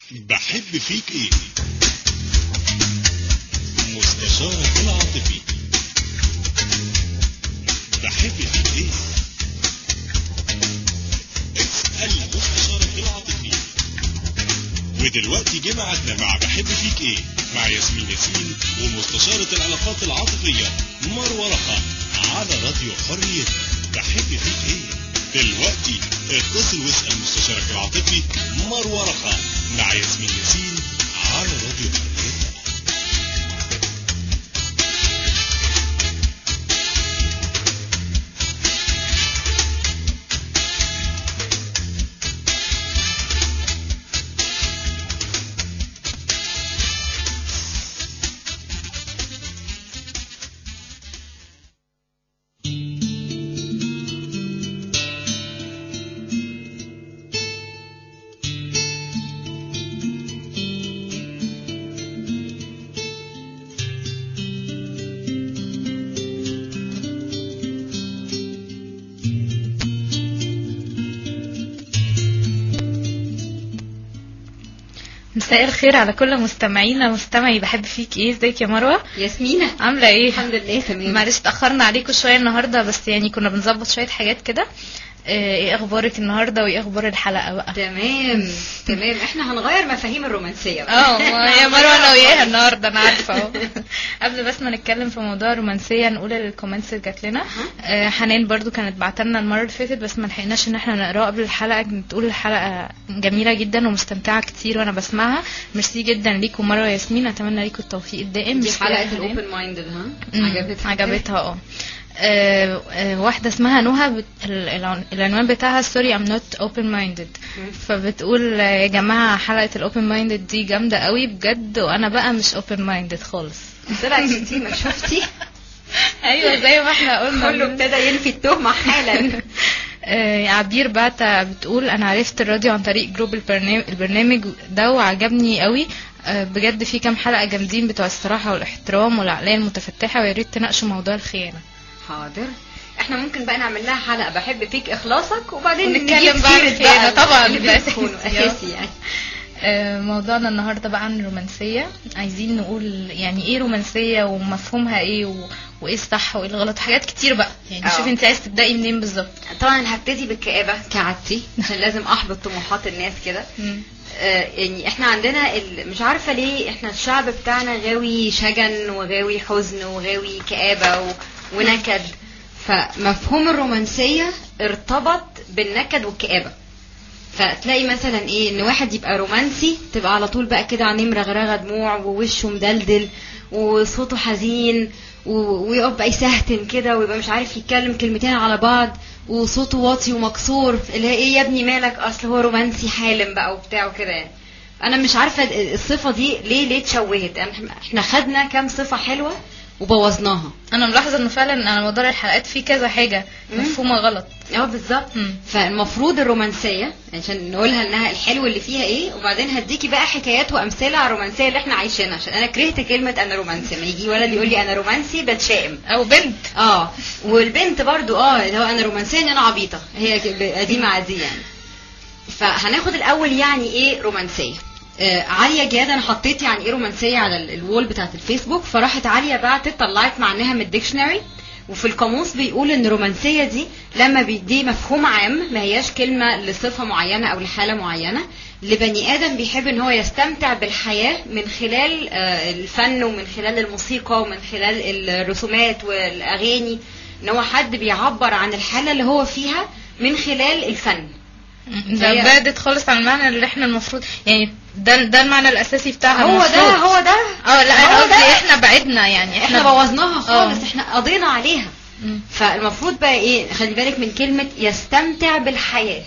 بحب فيك ايه مستشارك العاطفي بحب فيك ايه اسأل مستشارك العاطفي ودلوقتي جه ميعادنا مع بحب فيك ايه مع ياسمين ياسين ومستشارة العلاقات العاطفية مروة رخا على راديو حرية بحب فيك ايه دلوقتي اتصل واسأل مستشارك العاطفي مروة رخا مع ياسمين ياسين على راديو حرية مساء الخير على كل مستمعينا مستمعي بحب فيك ايه ازيك يا مروه ياسمينة عامله ايه الحمد لله تمام معلش اتاخرنا عليكم شويه النهارده بس يعني كنا بنظبط شويه حاجات كده آه، ايه اخبارك النهارده وايه اخبار الحلقه بقى تمام تمام احنا هنغير مفاهيم الرومانسية بقى. اه ما يا مروه انا وياها النهارده انا عارفه اهو قبل بس ما نتكلم في موضوع الرومانسيه نقول الكومنتس اللي جات لنا آه، حنان برضو كانت بعتلنا المره اللي فاتت بس ما لحقناش ان احنا نقراها قبل الحلقه كانت تقول الحلقه جميله جدا ومستمتعه كتير وانا بسمعها ميرسي جدا ليكم مروه ياسمين اتمنى ليكم التوفيق الدائم دي ميرسي يا حلقة حنان. الاوبن مايندد ها مم، عجبتها عجبتها اه آه، آه، واحدة اسمها نهى بت... ال- العن- العنوان بتاعها سوري I'm not open minded مم. فبتقول آه، يا جماعة حلقة الاوبن مايندد دي جامدة قوي بجد وانا بقى مش open minded خالص طلعت شتيمة شفتي ايوه زي ما احنا قلنا كله ابتدى ينفي التهمة حالا آه، عبير بعتة بتقول انا عرفت الراديو عن طريق جروب البرنامج, البرنامج ده وعجبني قوي آه، بجد في كام حلقة جامدين بتوع الصراحة والاحترام والعقلية المتفتحة ويا ريت تناقشوا موضوع الخيانة حاضر احنا ممكن بقى نعمل لها حلقة بحب فيك اخلاصك وبعدين ونتكلم نجيب بقى عن سيرة الخيانة. بقى طبعاً، اللي ده بيخونوا. أساسي. اساسي يعني آه، موضوعنا النهارده بقى عن الرومانسيه عايزين نقول يعني ايه رومانسيه ومفهومها ايه و... وايه الصح وايه الغلط حاجات كتير بقى يعني اه. شوفي انت عايز تبداي منين بالظبط طبعا هبتدي بالكآبة كعادتي عشان لازم احبط طموحات الناس كده مم. آه، يعني احنا عندنا ال... مش عارفه ليه احنا الشعب بتاعنا غاوي شجن وغاوي حزن وغاوي كآبه و... ونكد فمفهوم الرومانسيه ارتبط بالنكد والكآبه فتلاقي مثلا ايه ان واحد يبقى رومانسي تبقى على طول بقى كده عينيه مرغرغه دموع ووشه مدلدل وصوته حزين و- ويقف بقى يسهتن كده ويبقى مش عارف يتكلم كلمتين على بعض وصوته واطي ومكسور اللي هي ايه يا ابني مالك اصل هو رومانسي حالم بقى وبتاع وكده يعني انا مش عارفه الصفه دي ليه ليه اتشوهت احنا احنا خدنا كام صفه حلوه وبوظناها انا ملاحظه انه فعلا على مدار الحلقات في كذا حاجه مم. مفهومه غلط اه بالظبط مم. فالمفروض الرومانسيه عشان نقولها انها الحلو اللي فيها ايه وبعدين هديكي بقى حكايات وامثله على الرومانسيه اللي احنا عايشينها عشان انا كرهت كلمه انا رومانسي ما يجي ولد يقول لي انا رومانسي بتشائم او بنت اه والبنت برضو اه اللي هو انا رومانسيه ان انا عبيطه هي ك- قديمه عاديه يعني فهناخد الاول يعني ايه رومانسيه آه عاليه جاد انا حطيت يعني ايه رومانسيه على ال- الوول بتاعت الفيسبوك فراحت عاليه بعتت طلعت معناها من الديكشنري وفي القاموس بيقول ان الرومانسيه دي لما بيدي مفهوم عام ما هياش كلمه لصفه معينه او لحاله معينه لبني ادم بيحب ان هو يستمتع بالحياه من خلال آه، الفن ومن خلال الموسيقى ومن خلال الرسومات والاغاني ان هو حد بيعبر عن الحاله اللي هو فيها من خلال الفن ده هي- بعدت خالص عن المعنى اللي احنا المفروض يعني ده ده المعنى الاساسي بتاعها هو ده المفروض. هو ده اه لا انا هو قصدي ده. احنا بعدنا يعني احنا احنا بوظناها خالص اه. احنا قضينا عليها مم. فالمفروض بقى ايه خلي بالك من كلمة يستمتع بالحياة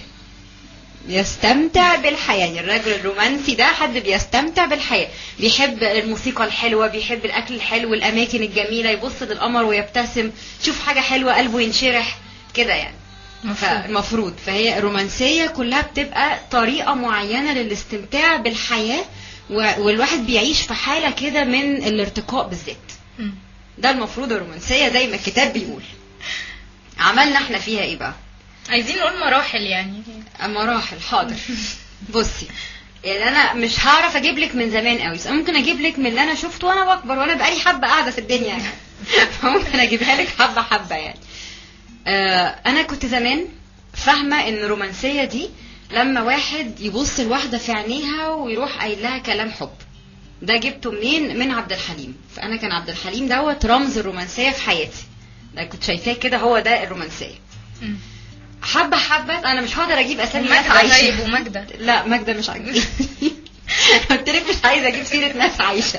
يستمتع بالحياة يعني الراجل الرومانسي ده حد بيستمتع بالحياة بيحب الموسيقى الحلوة بيحب الأكل الحلو الأماكن الجميلة يبص للقمر ويبتسم يشوف حاجة حلوة قلبه ينشرح كده يعني مفروض. فالمفروض فهي الرومانسية كلها بتبقى طريقة معينة للاستمتاع بالحياة و- والواحد بيعيش في حالة كده من الارتقاء بالذات مم. ده المفروض الرومانسية زي ما الكتاب بيقول عملنا احنا فيها ايه بقى عايزين نقول مراحل يعني مراحل حاضر بصي يعني انا مش هعرف اجيب لك من زمان قوي بس أنا ممكن اجيب لك من اللي انا شفته وانا بكبر وانا بقالي حبه قاعده في الدنيا يعني فممكن اجيبها لك حبه حبه يعني آه انا كنت زمان فاهمه ان الرومانسيه دي لما واحد يبص لواحده في عينيها ويروح قايل لها كلام حب ده جبته منين من عبد الحليم فانا كان عبد الحليم دوت رمز الرومانسيه في حياتي ده كنت شايفاه كده هو ده الرومانسيه مم. حبه حبه انا مش هقدر اجيب اسامي ناس وماجدة عايشه طيب وماجدة لا ماجدة مش عاجبني قلت لك مش عايزه اجيب سيره ناس عايشه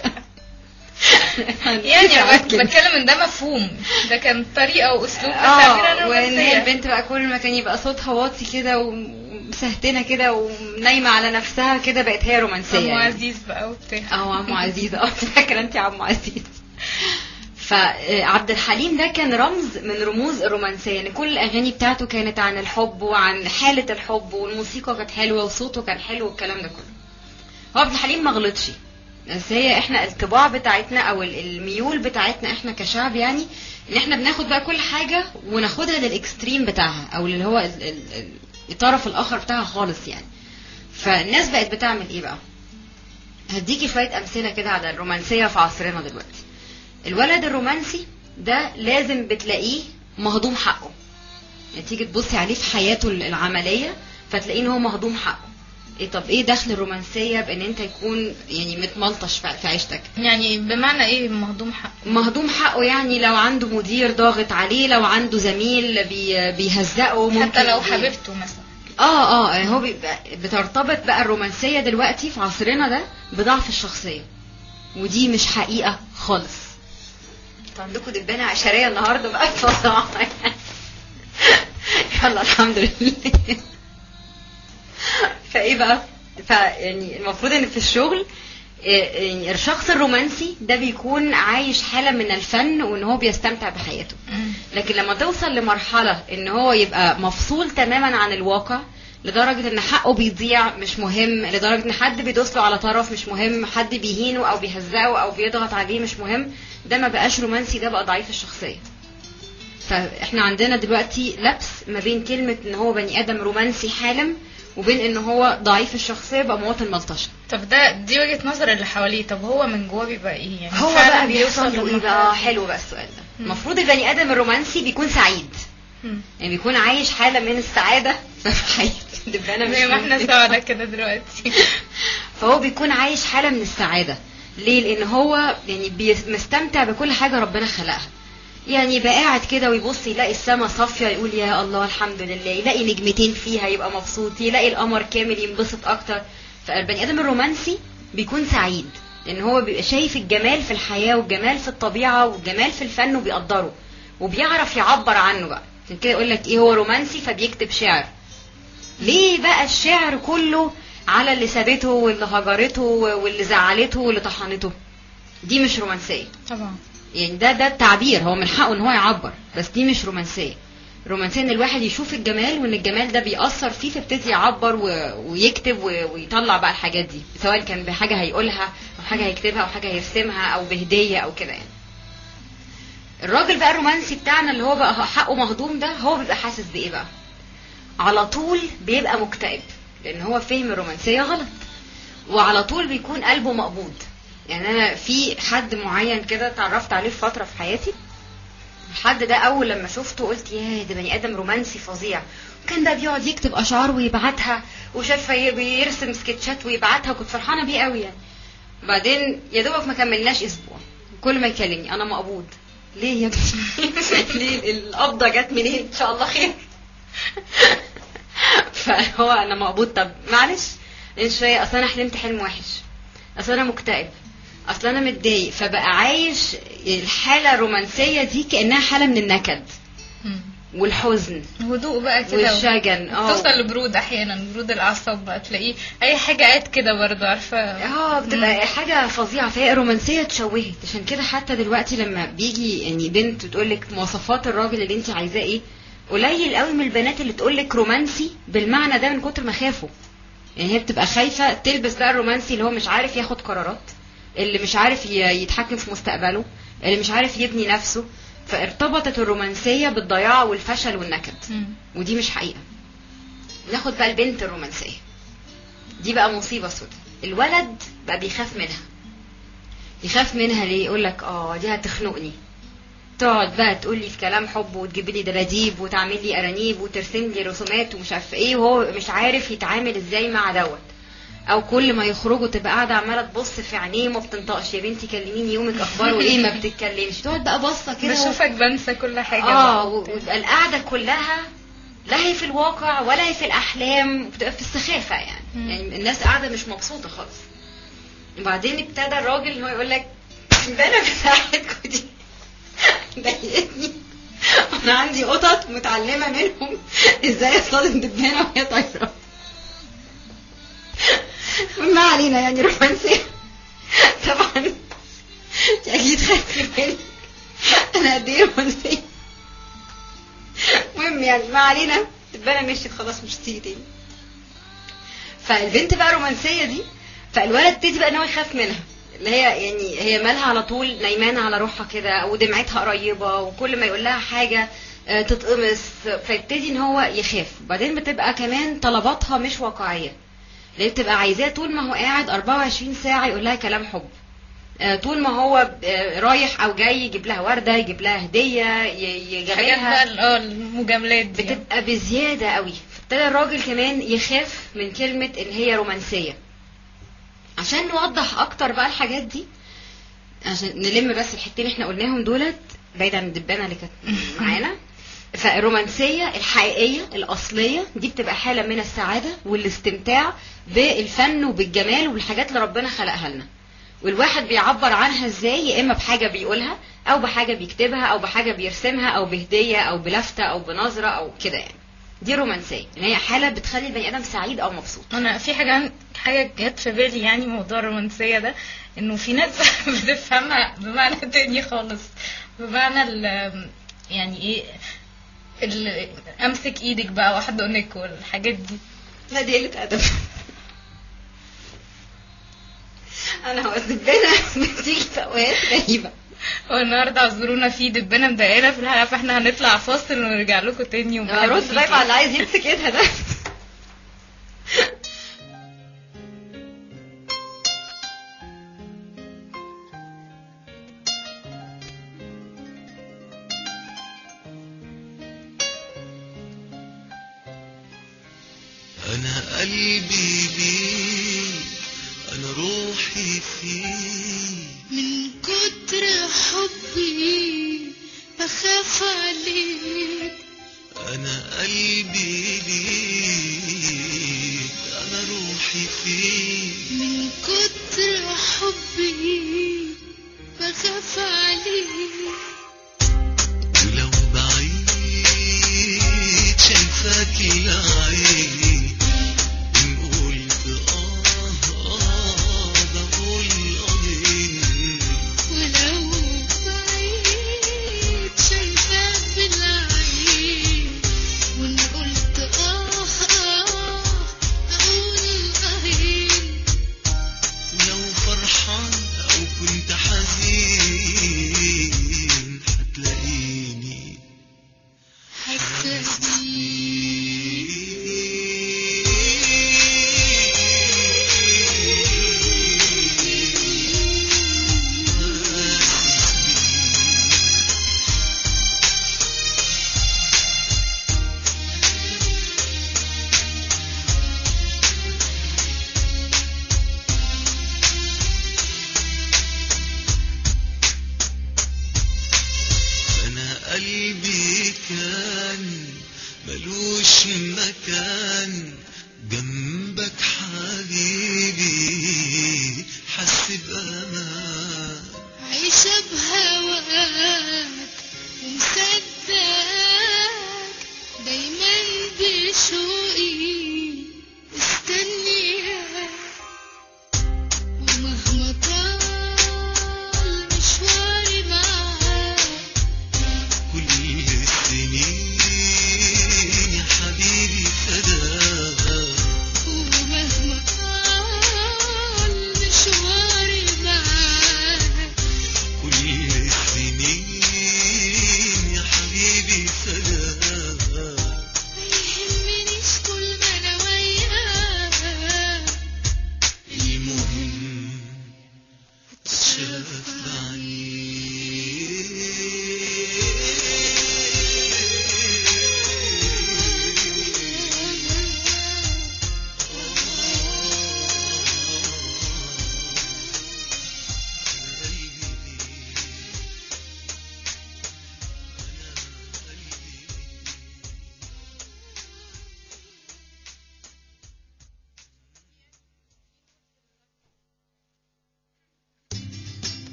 يعني أنا بت- كده. بتكلم ان ده مفهوم ده كان طريقه واسلوب في التعبير عن اه وان هي الرومانسية. البنت بقى كل ما كان يبقى صوتها واطي كده ومسهتنه كده ونايمه على نفسها كده بقت هي رومانسيه ام يعني. عزيز بقى وبتاع اه عمو عزيز اه فاكره انت يا عمو عزيز فعبد الحليم ده كان رمز من رموز الرومانسيه ان كل الاغاني بتاعته كانت عن الحب وعن حاله الحب والموسيقى كانت حلوه وصوته كان حلو والكلام ده كله هو عبد الحليم ما غلطش بس هي احنا الطباع بتاعتنا او ال- الميول بتاعتنا احنا كشعب يعني ان احنا بناخد بقى كل حاجه وناخدها للاكستريم بتاعها او اللي هو ال- ال- ال- الطرف الاخر بتاعها خالص يعني فالناس بقت بتعمل ايه بقى هديكي شويه امثله كده على الرومانسيه في عصرنا دلوقتي الولد الرومانسي ده لازم بتلاقيه مهضوم حقه يعني تيجي تبصي عليه في حياته العمليه فتلاقيه ان هو مهضوم حقه ايه طب ايه دخل الرومانسيه بان انت يكون يعني متملطش في في عيشتك يعني بمعنى ايه مهضوم حق مهضوم حقه يعني لو عنده مدير ضاغط عليه لو عنده زميل بي بيهزقه ممكن حتى لو بي- حبيبته مثلا اه اه هو بيبقى بترتبط بقى الرومانسيه دلوقتي في عصرنا ده بضعف الشخصيه ودي مش حقيقه خالص انتوا عندكم دبانه عشريه النهارده بقى فظاعه يلا الحمد لله فايه بقى فيعني المفروض ان في الشغل إيه، يعني الشخص الرومانسي ده بيكون عايش حاله من الفن وان هو بيستمتع بحياته مم. لكن لما توصل لمرحلة ان هو يبقى مفصول تماما عن الواقع لدرجة ان حقه بيضيع مش مهم لدرجة ان حد بيدوس له على طرف مش مهم حد بيهينه او بيهزقه او بيضغط عليه مش مهم ده ما بقاش رومانسي ده بقى ضعيف الشخصية فاحنا عندنا دلوقتي لبس ما بين كلمة ان هو بني ادم رومانسي حالم وبين ان هو ضعيف الشخصية بقى مواطن ملطشة طب ده دي وجهة نظر اللي حواليه طب هو من جوه بيبقى ايه يعني هو فعلا بقى بيوصل له ايه لمرحلة بقى دي؟ حلو بقى السؤال ده مم. المفروض البني ادم الرومانسي بيكون سعيد مم. يعني بيكون عايش حالة من السعادة في حياته دبانة مش زي ما احنا ممكن. سعداء كده دلوقتي فهو بيكون عايش حالة من السعادة ليه؟ لأن هو يعني بي- مستمتع بكل حاجة ربنا خلقها يعني يبقى قاعد كده ويبص يلاقي السما صافية يقول يا الله الحمد لله يلاقي نجمتين فيها يبقى مبسوط يلاقي القمر كامل ينبسط أكتر فالبني آدم الرومانسي بيكون سعيد لأن هو بيبقى شايف الجمال في الحياة والجمال في الطبيعة والجمال في الفن وبيقدره وبيعرف يعبر عنه بقى عشان كده يقول لك ايه هو رومانسي فبيكتب شعر ليه بقى الشعر كله على اللي سابته واللي هجرته واللي زعلته واللي طحنته دي مش رومانسيه طبعا يعني ده ده التعبير هو من حقه ان هو يعبر بس دي مش رومانسيه رومانسيه ان الواحد يشوف الجمال وان الجمال ده بيأثر فيه فيبتدي يعبر و... ويكتب و... ويطلع بقى الحاجات دي سواء كان بحاجه هيقولها او حاجه هيكتبها او حاجه هيرسمها او بهديه او كده يعني الراجل بقى الرومانسي بتاعنا اللي هو بقى حقه مهضوم ده هو بيبقى حاسس بايه بقى على طول بيبقى مكتئب لان هو فهم الرومانسيه غلط وعلى طول بيكون قلبه مقبوض يعني انا في حد معين كده اتعرفت عليه في فتره في حياتي الحد ده اول لما شفته قلت ياه ده بني ادم رومانسي فظيع وكان بقى بيقعد يكتب اشعار ويبعتها وشايفه بيرسم سكتشات ويبعتها وكنت فرحانه بيه قوي يعني بعدين يا دوبك ما كملناش اسبوع كل ما يكلمني انا مقبوض ليه يا ابني ليه القبضه جت منين ان شاء الله خير فهو انا مقبوض طب معلش لان شويه اصل انا حلمت حلم وحش اصل انا مكتئب اصل انا متضايق فبقى عايش الحاله الرومانسيه دي كانها حاله من النكد مم. والحزن هدوء بقى كده والشجن اه توصل لبرود احيانا برود الاعصاب بقى تلاقيه اي حاجه قاعد كده برضه عارفه اه بتبقى حاجه فظيعه فهي الرومانسيه اتشوهت عشان كده حتى دلوقتي لما بيجي يعني بنت تقول لك مواصفات الراجل اللي انت عايزاه ايه قليل قوي من البنات اللي تقول لك رومانسي بالمعنى ده من كتر ما خافوا يعني هي بتبقى خايفه تلبس بقى الرومانسي اللي هو مش عارف ياخد قرارات اللي مش عارف ي- يتحكم في مستقبله اللي مش عارف يبني نفسه فارتبطت الرومانسيه بالضياع والفشل والنكد مم. ودي مش حقيقه ناخد بقى البنت الرومانسيه دي بقى مصيبه سودة الولد بقى بيخاف منها يخاف منها ليه يقول لك اه دي هتخنقني تقعد بقى تقول لي في كلام حب وتجيب لي دباديب وتعمل لي ارانيب وترسم لي رسومات ومش عارف ايه وهو مش عارف يتعامل ازاي مع دوت او كل ما يخرجوا تبقى قاعده عماله تبص في عينيه وما بتنطقش يا بنتي كلميني يومك اخباره ايه ما بتتكلمش تقعد بقى باصه كده و- بشوفك بنسى كل حاجه اه بقى. و- ويبقى القعده كلها لا هي في الواقع ولا هي في الاحلام بتبقى في السخافه يعني مم. يعني الناس قاعده مش مبسوطه خالص وبعدين ابتدى الراجل هو يقول لك البنا بتاعتكم دي ضايقتني انا عندي قطط متعلمه منهم ازاي اصطاد دبانه وهي طايره ما علينا يعني رومانسيه طبعا اكيد خدت بالك انا قد ايه رومانسيه المهم يعني ما علينا الدبانه مشيت خلاص مش هتيجي تاني فالبنت بقى رومانسيه دي فالولد ابتدي بقى ان هو يخاف منها اللي هي يعني هي مالها على طول نايمانه على روحها كده ودمعتها قريبه وكل ما يقول لها حاجه آه، تتقمص فيبتدي ان هو يخاف وبعدين بتبقى كمان طلباتها مش واقعيه اللي هي بتبقى عايزاه طول ما هو قاعد 24 ساعه يقول لها كلام حب آه، طول ما هو آه، رايح او جاي يجيب لها ورده يجيب لها هديه ي- حاجات يجاملها بقى ال- اه المجاملات دي بتبقى بزياده قوي فابتدى الراجل كمان يخاف من كلمه ان هي رومانسيه عشان نوضح اكتر بقى الحاجات دي عشان نلم بس الحتتين اللي احنا قلناهم دولت بعيد عن الدبانه اللي كانت معانا فالرومانسيه الحقيقيه الاصليه دي بتبقى حاله من السعاده والاستمتاع بالفن وبالجمال وبالحاجات اللي ربنا خلقها لنا والواحد بيعبر عنها ازاي يا اما بحاجه بيقولها او بحاجه بيكتبها او بحاجه بيرسمها او بهديه او بلفته او بنظره او كده يعني دي رومانسيه ان هي حاله بتخلي البني ادم سعيد او مبسوط انا في حاجه حاجه جت في بالي يعني موضوع الرومانسيه ده انه في ناس بتفهمها بمعنى تاني خالص بمعنى ال يعني ايه ال- امسك ايدك بقى واحضنك والحاجات دي لا دي قله ادب انا هو الدبانه بتيجي في اوقات غريبه والنهارده اعذرونا في دبانه مضايقانا في الحلقه فاحنا هنطلع فاصل ونرجع لكم تاني وبحب رد فيكي. بقى على اللي عايز يمسك ايدها ده أنا قلبي ليك أنا روحي فيك من كتر حبي بخاف عليك أنا قلبي ليك أنا روحي فيك من كتر حبي بخاف عليك ولو بعيد شايفاك العين إن قلت آه آه بقول آه ولو بعيد شايفاك بالعين وان قلت اه اه اقول اه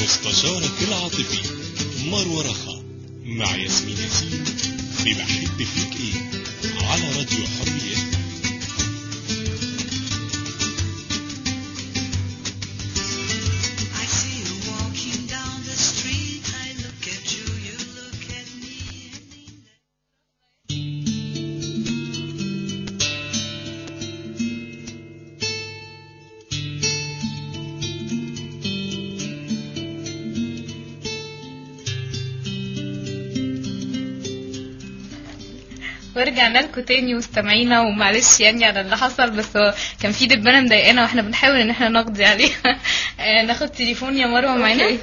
مستشارك العاطفي مروة رخا مع ياسمين ياسين في بحب فيك ايه على راديو حرية I see you walking down the street. I look at you, you look at me. ورجعنا لكم تاني مستمعينا ومعلش يعني على اللي حصل بس هو كان في دبانه مضايقانا واحنا بنحاول ان احنا نقضي عليها آه، ناخد تليفون يا مروه معانا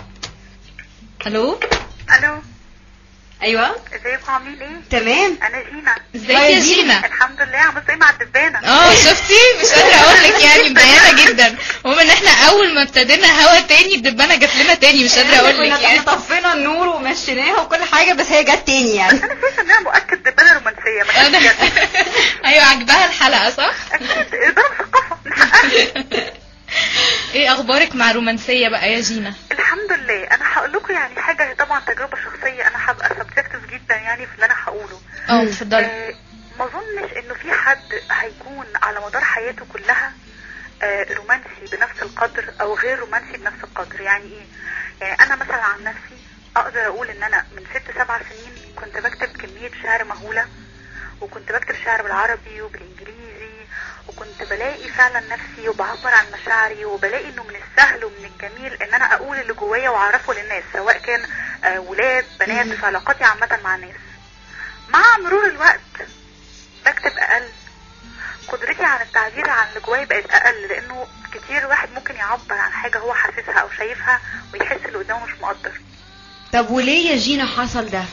الو الو ايوه ازيكم عاملين ايه تمام انا جينا ازيك يا جينا الحمد لله عملت ايه مع الدبانه اه شفتي مش قادره اقول لك يعني مضايقانا جدا المهم ان احنا اول ما ابتدينا هوا تاني الدبانه جت لنا تاني مش قادره اقول لك كنا يعني طفينا النور ومشيناها وكل حاجه بس هي جت تاني يعني انا شايفه انها مؤكد دبانه رومانسيه ما أنا- كانتش جد. ايوه عجبها الحلقه صح اكيد ده مثقفه من حقها. ايه اخبارك مع رومانسيه بقى يا جينا الحمد لله انا هقول لكم يعني حاجه هي طبعا تجربه شخصيه انا هبقى سبجكتيف جدا يعني في اللي انا هقوله اه اتفضلي آه، ما اظنش انه في حد هيكون على مدار حياته كلها آه، رومانسي بنفس القدر او غير رومانسي بنفس القدر يعني ايه يعني انا مثلا عن نفسي اقدر اقول ان انا من ست سبع سنين كنت بكتب كمية شعر مهولة وكنت بكتب شعر بالعربي وبالانجليزي وكنت بلاقي فعلا نفسي وبعبر عن مشاعري وبلاقي انه من السهل ومن الجميل ان انا اقول اللي جوايا واعرفه للناس سواء كان آه، ولاد بنات في علاقاتي عامة مع الناس مع مرور الوقت بكتب اقل قدرتي على التعبير عن اللي جوايا بقت اقل لانه كتير واحد ممكن يعبر عن حاجه هو حاسسها او شايفها ويحس اللي قدامه مش مقدر طب وليه يا جينا حصل ده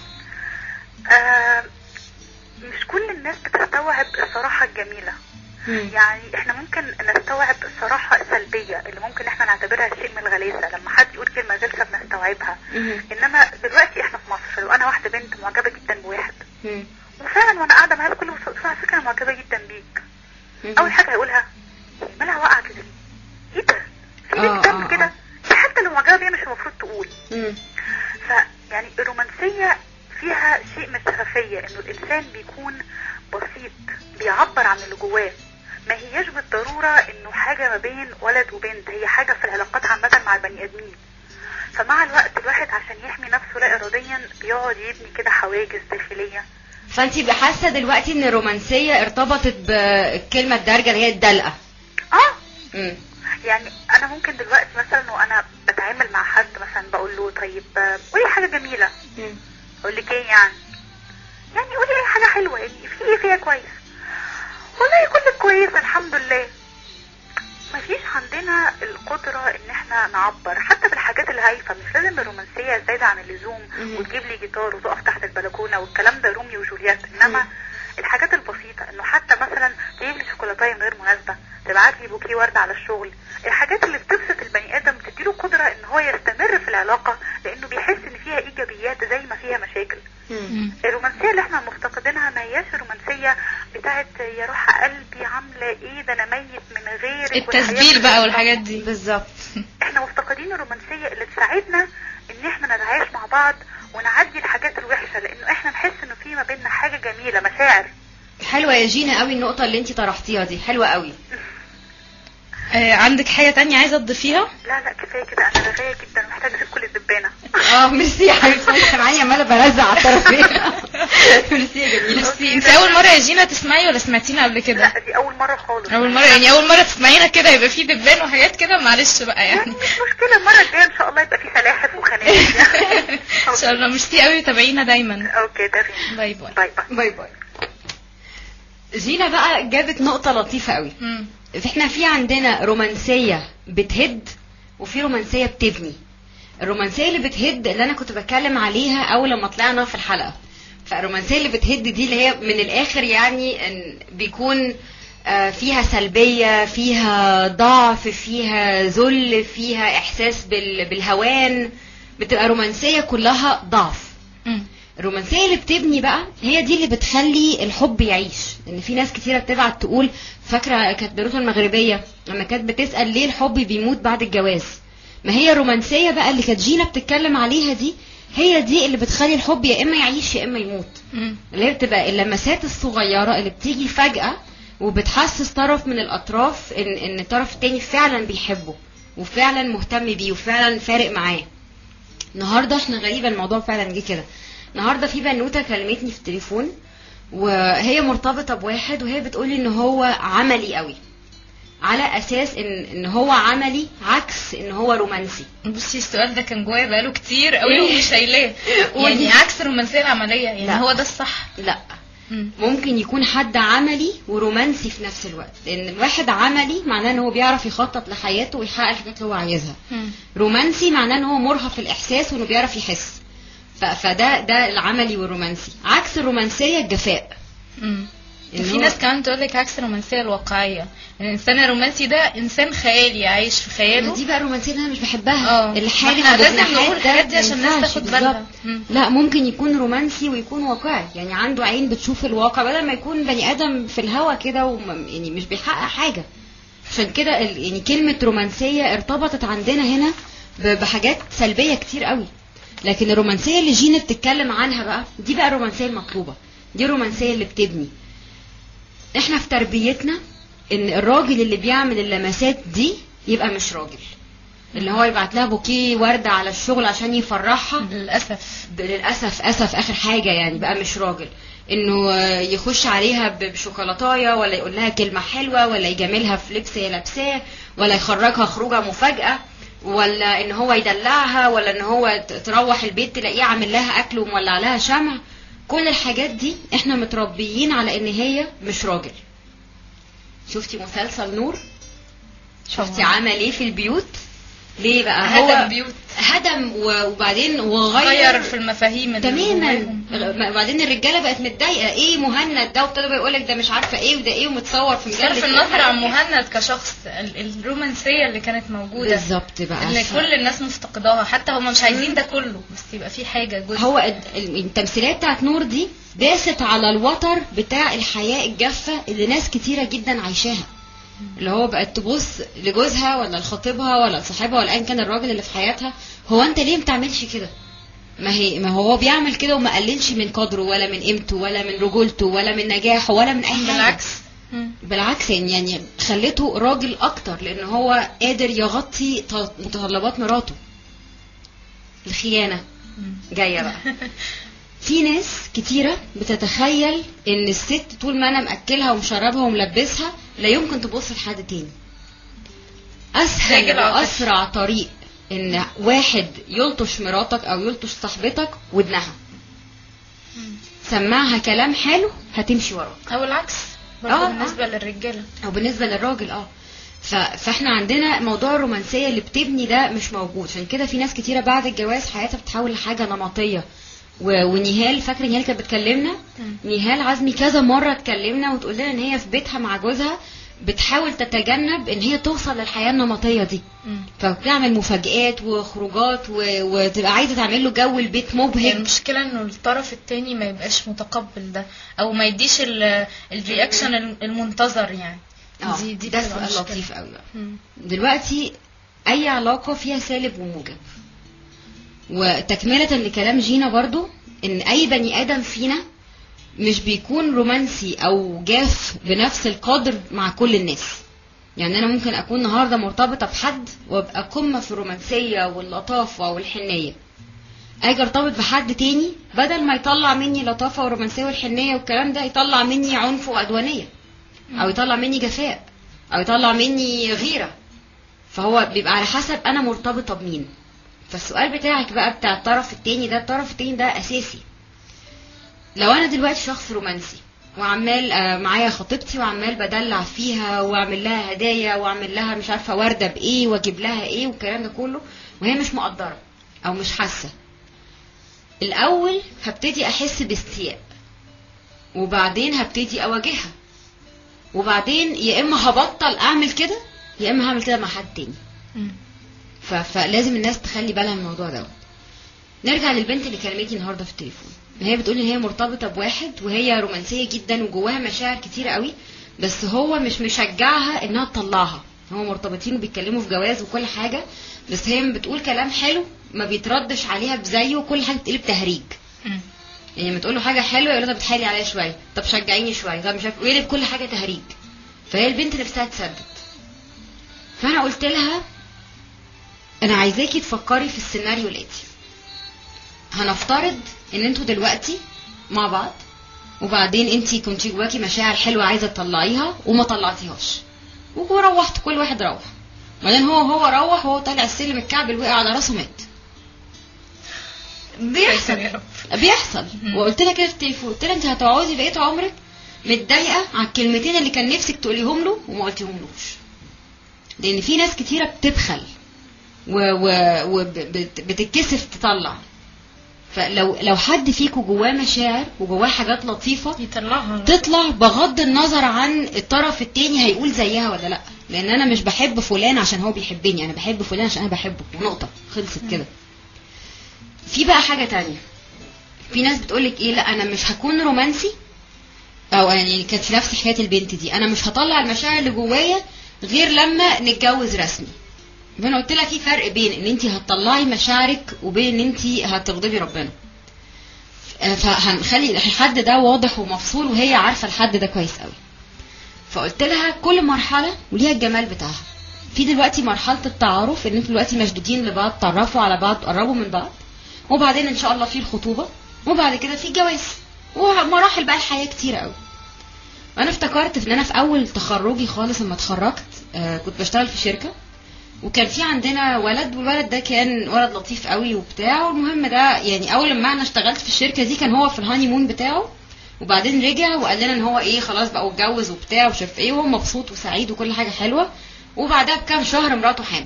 آه مش كل الناس بتستوعب الصراحه الجميله يعني احنا ممكن نستوعب الصراحه السلبيه اللي ممكن احنا نعتبرها شيء من الغلاسه لما حد يقول كلمه غلسه بنستوعبها انما دلوقتي احنا في مصر لو انا واحده بنت معجبه جدا بواحد وفعلا وانا قاعده معاه بكل بساطه على فكره انا معجبه جدا بيك اول حاجه هيقولها مالها واقعه كده ايه ده في آه، ليه آه، بتعمل كده دي حتى لو معجبه بيها مش المفروض تقول مم. فيعني الرومانسيه فيها شيء من السخافيه انه الانسان بيكون بسيط بيعبر عن اللي جواه ما هياش بالضروره انه حاجه ما بين ولد وبنت هي حاجه في العلاقات عامه مع البني ادمين فمع الوقت الواحد عشان يحمي نفسه لا اراديا بيقعد يبني كده حواجز داخليه فانت حاسه دلوقتي ان الرومانسيه ارتبطت بالكلمه الدارجه اللي هي الدلقه اه مم. يعني انا ممكن دلوقتي مثلا وانا بتعامل مع حد مثلا بقول له طيب آه، قولي حاجه جميله مم. اقول لك ايه يعني يعني قولي اي حاجه حلوه يعني في ايه فيها كويس والله كل كويس الحمد لله مفيش عندنا القدرة ان احنا نعبر حتى بالحاجات الهايفة مش لازم الرومانسية زايدة عن اللزوم مم. وتجيب لي جيتار وتقف تحت البلكونة والكلام ده روميو وجولييت انما مم. الحاجات البسيطة انه حتى مثلا تجيب لي شوكولاتاية من غير مناسبة تبعت لي بوكيه ورد على الشغل الحاجات اللي بتبسط البني ادم بتديله قدرة ان هو يستمر في العلاقة لانه بيحس ان فيها ايجابيات زي ما فيها مشاكل مم. الرومانسية اللي احنا مفتقدينها ما هياش الرومانسية بتاعت يا روح قلبي عاملة ايه ده انا ميت من غيرك التسجيل والحياة بقى كلها. والحاجات دي بالظبط احنا مفتقدين الرومانسية اللي تساعدنا ان احنا نتعايش مع بعض ونعدي الحاجات الوحشة لانه احنا نحس انه في ما بيننا حاجة جميلة مشاعر حلوه يا جينا قوي النقطه اللي انت طرحتيها دي حلوه قوي آه عندك حاجه تانية عايزه تضيفيها لا لا كفاية كده انا رغاية جدا محتاجة اسيب كل الدبانة اه ميرسي يا حبيبتي انا سامعاني عماله برزع على الطرفين ميرسي يا جميله ميرسي انت اول مره يا جينا تسمعي ولا سمعتينا قبل كده لا دي اول مرة خالص اول مره يعني اول مره تسمعينا كده يبقى في دبان وحاجات كده معلش بقى يعني يعني مش مشكلة المرة الجاية ان شاء الله يبقى في سلاحف وخنازير ان شاء الله ميرسي قوي تابعينا دايما اوكي تمام باي باي باي باي باي باي جينا بقى جابت نقطه لطيفه قوي مم. احنا في عندنا رومانسيه بتهد وفي رومانسيه بتبني الرومانسيه اللي بتهد اللي انا كنت بتكلم عليها اول لما طلعنا في الحلقه فالرومانسيه اللي بتهد دي اللي هي من الاخر يعني إن بيكون آه، فيها سلبيه فيها ضعف فيها ذل فيها احساس بال- بالهوان بتبقى رومانسيه كلها ضعف مم. الرومانسيه اللي بتبني بقى هي دي اللي بتخلي الحب يعيش ان في ناس كتيره بتبعت تقول فاكره كانت بيروت المغربيه لما كانت بتسال ليه الحب بيموت بعد الجواز ما هي الرومانسيه بقى اللي كانت جينا بتتكلم عليها دي هي دي اللي بتخلي الحب يا اما يعيش يا اما يموت مم. اللي هي بتبقى اللمسات الصغيره اللي بتيجي فجاه وبتحسس طرف من الاطراف ان ان الطرف التاني فعلا بيحبه وفعلا مهتم بيه وفعلا فارق معاه النهارده احنا غريبه الموضوع فعلا جه كده النهارده في بنوته كلمتني في التليفون وهي مرتبطه بواحد وهي بتقولي ان هو عملي قوي على اساس ان ان هو عملي عكس ان هو رومانسي بصي السؤال ده كان جوايا بقاله كتير قوي إيه؟ ومش شايلاه قولي. يعني عكس الرومانسيه العمليه يعني لا. هو ده الصح لا مم. ممكن يكون حد عملي ورومانسي في نفس الوقت لان واحد عملي معناه ان هو بيعرف يخطط لحياته ويحقق الحاجات اللي هو عايزها مم. رومانسي معناه ان هو مرهف الاحساس وانه بيعرف يحس ف- فده ده العملي والرومانسي عكس الرومانسيه الجفاء مم. إن في هو- ناس كمان تقول لك عكس الرومانسيه الواقعيه الانسان الرومانسي ده انسان خيالي عايش في ما خياله دي بقى الرومانسيه اللي انا مش بحبها اه الحاجه ما احنا لازم بجناحات نقول ده الحاجات دي ما عشان الناس ينفعش تاخد بالظبط. بالها مم. لا ممكن يكون رومانسي ويكون واقعي يعني عنده عين بتشوف الواقع بدل ما يكون بني ادم في الهوا كده وم- يعني مش بيحقق حاجه عشان كده ال- يعني كلمه رومانسيه ارتبطت عندنا هنا ب- بحاجات سلبيه كتير قوي لكن الرومانسيه اللي جينا بتتكلم عنها بقى دي بقى الرومانسيه المطلوبه دي الرومانسيه اللي بتبني احنا في تربيتنا ان الراجل اللي بيعمل اللمسات دي يبقى مش راجل اللي هو يبعت لها بوكيه ورده على الشغل عشان يفرحها للاسف ب- للاسف اسف اخر حاجه يعني بقى مش راجل انه آه، يخش عليها ب- بشوكولاتايه ولا يقول لها كلمه حلوه ولا يجاملها في لبس هي لابساه ولا يخرجها خروجه مفاجاه ولا ان هو يدلعها ولا ان هو ت- تروح البيت تلاقيه عامل لها اكل ومولع لها شمع كل الحاجات دي احنا متربيين على ان هي مش راجل شفتي مسلسل نور شفتي طبعاً. عمل ايه في البيوت ليه بقى هدم هو بيوت هدم و- وبعدين وغير غير في المفاهيم اللي تماما جواهم. وبعدين الرجاله بقت متضايقه ايه مهند ده وابتدوا يقول لك ده مش عارفه ايه وده ايه ومتصور في مجله صرف النظر عن مهند كشخص ال- الرومانسيه اللي كانت موجوده بالظبط بقى اللي ف- كل الناس مفتقداها حتى هم مش عايزين ده كله بس يبقى في حاجه جزء هو الد- ال- التمثيليه بتاعت نور دي داست على الوتر بتاع الحياه الجافه اللي ناس كتيره جدا عايشاها اللي هو بقت تبص لجوزها ولا لخطيبها ولا لصاحبها ولا ايا كان الراجل اللي في حياتها هو انت ليه ما بتعملش كده ما هي ما هو بيعمل كده وما قللش من قدره ولا من قيمته ولا من رجولته ولا من نجاحه ولا من اي حاجه بالعكس مم. بالعكس يعني يعني خليته راجل اكتر لان هو قادر يغطي ط- متطلبات مراته الخيانه مم. جايه بقى في ناس كتيره بتتخيل ان الست طول ما انا مأكلها ومشربها وملبسها لا يمكن تبص لحد تاني اسهل راجل عاطفي. واسرع طريق ان واحد يلطش مراتك او يلطش صاحبتك ودنها سمعها كلام حلو هتمشي وراه او العكس برضه آه، آه. بالنسبه للرجاله او بالنسبه للراجل اه ف... فاحنا عندنا موضوع الرومانسيه اللي بتبني ده مش موجود عشان كده في ناس كتيره بعد الجواز حياتها بتتحول لحاجه نمطيه و... ونهال فاكره نهال كانت بتكلمنا نهال عزمي كذا مره اتكلمنا وتقول لنا ان هي في بيتها مع جوزها بتحاول تتجنب ان هي توصل للحياه النمطيه دي مم. فبتعمل مفاجآت وخروجات و... وتبقى عايزه تعمل له جو البيت هي مبهج المشكلة انه الطرف التاني ما يبقاش متقبل ده او ما يديش ال- الرياكشن المنتظر يعني اه دي دي ده بتبقى سؤال مشكلة. لطيف قوي بقى مم. دلوقتي اي علاقه فيها سالب وموجب وتكمله لكلام جينا برضو ان اي بني ادم فينا مش بيكون رومانسي او جاف بنفس القدر مع كل الناس يعني انا ممكن اكون النهارده مرتبطه بحد وابقى قمه في الرومانسيه واللطافه والحنيه اجي ارتبط بحد تاني بدل ما يطلع مني لطافه ورومانسيه والحنيه والكلام ده يطلع مني عنف وعدوانيه او يطلع مني جفاء او يطلع مني غيره فهو بيبقى على حسب انا مرتبطه بمين فالسؤال بتاعك بقى بتاع الطرف التاني ده الطرف التاني ده اساسي لو انا دلوقتي شخص رومانسي وعمال آه، معايا خطيبتي وعمال بدلع فيها واعمل لها هدايا واعمل لها مش عارفه ورده بايه واجيب لها ايه والكلام ده كله وهي مش مقدره او مش حاسه الاول هبتدي احس باستياء وبعدين هبتدي اواجهها وبعدين يا اما هبطل اعمل كده يا اما هعمل كده مع حد تاني مم. ف... فلازم الناس تخلي بالها من الموضوع ده نرجع للبنت اللي كلمتني النهارده في التليفون هي بتقول ان هي مرتبطه بواحد وهي رومانسيه جدا وجواها مشاعر كتير قوي بس هو مش مشجعها انها تطلعها هما مرتبطين وبيتكلموا في جواز وكل حاجه بس هي بتقول كلام حلو ما بيتردش عليها بزيه وكل حاجه بتقلب تهريج مم. يعني لما تقول له حاجه حلوه يقول لها طب بتحايلي عليا شويه طب شجعيني شويه طب مش عارف ويقلب كل حاجه تهريج فهي البنت نفسها تصدق فانا قلت لها انا عايزاكي تفكري في السيناريو الاتي هنفترض ان انتوا دلوقتي مع بعض وبعدين انتي كنتي جواكي مشاعر حلوه عايزه تطلعيها وما طلعتيهاش وروحت كل واحد روح بعدين هو هو روح وهو طالع السلم الكعب وقع على راسه مات بيحصل يا رب بيحصل مم. وقلت لها كده في التليفون قلت لها انت هتقعدي بقيه عمرك متضايقه على الكلمتين اللي كان نفسك تقوليهم له وما قلتيهملوش لان في ناس كتيره بتبخل وبتتكسف تطلع فلو لو حد فيكم جواه مشاعر وجواه حاجات لطيفه يطلعها تطلع بغض النظر عن الطرف التاني هيقول زيها ولا لا لان انا مش بحب فلان عشان هو بيحبني انا بحب فلان عشان انا بحبه ونقطه خلصت كده في بقى حاجه تانية في ناس بتقولك ايه لا انا مش هكون رومانسي او يعني كانت في نفس حكايه البنت دي انا مش هطلع المشاعر اللي جوايا غير لما نتجوز رسمي فانا قلت لها في فرق بين ان انت هتطلعي مشاعرك وبين ان انت هتغضبي ربنا آه، فهنخلي الحد ده واضح ومفصول وهي عارفه الحد ده كويس قوي فقلت لها كل مرحله وليها الجمال بتاعها في دلوقتي مرحله التعارف ان انتوا دلوقتي مشدودين لبعض تعرفوا على بعض تقربوا من بعض وبعدين ان شاء الله في الخطوبه وبعد كده في الجواز ومراحل بقى الحياه كتير قوي وانا افتكرت ان انا في اول تخرجي خالص لما اتخرجت آه كنت بشتغل في شركه وكان في عندنا ولد والولد ده كان ولد لطيف قوي وبتاع والمهم ده يعني اول لما انا اشتغلت في الشركه دي كان هو في الهاني مون بتاعه وبعدين رجع وقال لنا ان هو ايه خلاص بقى اتجوز وبتاع ومش عارف ايه وهو مبسوط وسعيد وكل حاجه حلوه وبعدها بكام شهر مراته حامل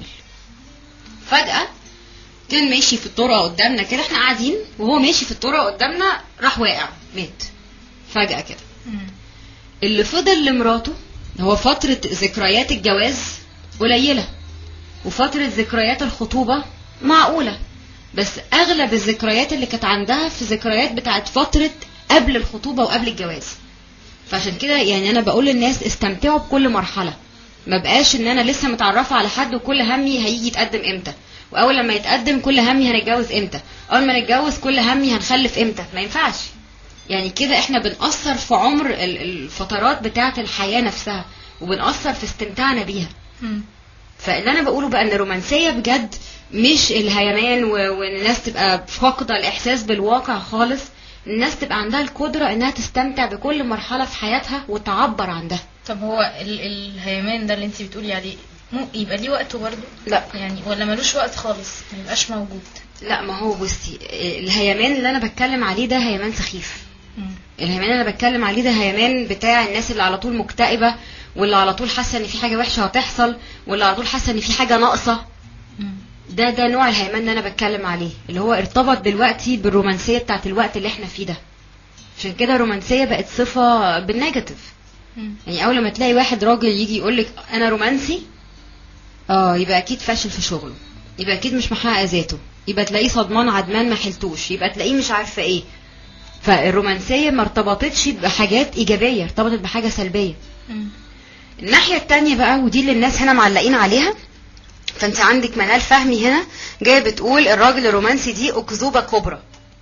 فجاه كان ماشي في الطرقه قدامنا كده احنا قاعدين وهو ماشي في الطرقه قدامنا راح واقع مات فجاه كده مم. اللي فضل لمراته هو فترة ذكريات الجواز قليلة وفترة ذكريات الخطوبة معقولة بس أغلب الذكريات اللي كانت عندها في ذكريات بتاعت فترة قبل الخطوبة وقبل الجواز فعشان كده يعني أنا بقول للناس استمتعوا بكل مرحلة ما بقاش ان انا لسه متعرفه على حد وكل همي هيجي يتقدم امتى واول لما يتقدم كل همي هنتجوز امتى اول ما نتجوز كل همي هنخلف امتى ما ينفعش يعني كده احنا بنأثر في عمر ال- الفترات بتاعة الحياة نفسها وبنأثر في استمتاعنا بيها مم. فاللي انا بقوله بقى ان الرومانسية بجد مش الهيمان و- وان الناس تبقى فاقدة الاحساس بالواقع خالص الناس تبقى عندها القدرة انها تستمتع بكل مرحلة في حياتها وتعبر عن ده طب هو ال- الهيمان ده اللي انت بتقولي عليه مو يبقى ليه وقته برضه لا يعني ولا ملوش وقت خالص ما يبقاش موجود لا ما هو بصي الهيمان اللي انا بتكلم عليه ده هيمان سخيف مم. الهيمان اللي انا بتكلم عليه ده هيمان بتاع الناس اللي على طول مكتئبه واللي على طول حاسه ان في حاجه وحشه هتحصل واللي على طول حاسه ان في حاجه ناقصه مم. ده ده نوع الهيمان اللي انا بتكلم عليه اللي هو ارتبط دلوقتي بالرومانسيه بتاعت الوقت اللي احنا فيه ده عشان كده الرومانسيه بقت صفه بالنيجاتيف مم. يعني اول ما تلاقي واحد راجل يجي يقول لك انا رومانسي اه يبقى اكيد فاشل في شغله يبقى اكيد مش محقق ذاته يبقى تلاقيه صدمان عدمان ما حلتوش يبقى تلاقيه مش عارفه ايه فالرومانسيه ما ارتبطتش بحاجات ايجابيه ارتبطت بحاجه سلبيه مم. الناحيه التانية بقى ودي اللي الناس هنا معلقين عليها فانت عندك منال فهمي هنا جايه بتقول الراجل الرومانسي دي اكذوبه كبرى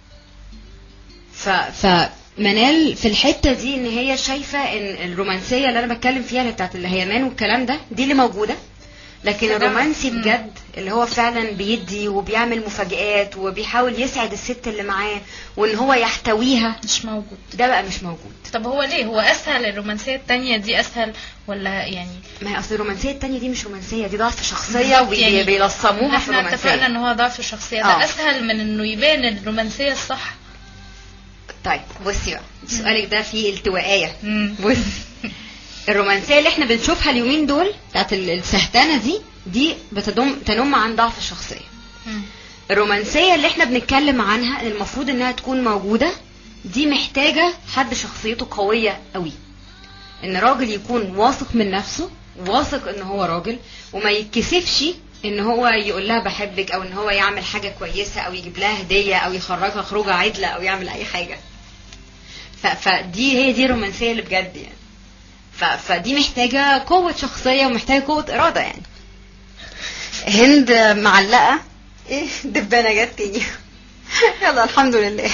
ف فمنال في الحته دي ان هي شايفه ان الرومانسيه اللي انا بتكلم فيها اللي بتاعت الهيمان والكلام ده دي اللي موجوده لكن فده- الرومانسي مم. بجد اللي هو فعلا بيدي وبيعمل مفاجآت وبيحاول يسعد الست اللي معاه وان هو يحتويها مش موجود ده بقى مش موجود طب هو ليه هو اسهل الرومانسيه التانية دي اسهل ولا يعني ما هي اصل الرومانسيه التانية دي مش رومانسيه دي ضعف شخصيه يعني وبيلصموها في احنا اتفقنا الرومانسيه ان هو ضعف الشخصيه ده آه. اسهل من انه يبان الرومانسيه الصح طيب بصي بقى سؤالك ده فيه التوائية مم. بص الرومانسيه اللي احنا بنشوفها اليومين دول بتاعت ال- السهتانه دي دي بتدم تنم عن ضعف الشخصيه مم. الرومانسيه اللي احنا بنتكلم عنها المفروض انها تكون موجوده دي محتاجه حد شخصيته قويه قوي ان راجل يكون واثق من نفسه واثق ان هو راجل وما يتكسفش ان هو يقول لها بحبك او ان هو يعمل حاجه كويسه او يجيب لها هديه او يخرجها خروجه عدله او يعمل اي حاجه ف- فدي هي دي الرومانسيه اللي بجد يعني ف... فدي محتاجه قوه شخصيه ومحتاجه قوه اراده يعني هند معلقه ايه دبانه جت تاني يلا الحمد لله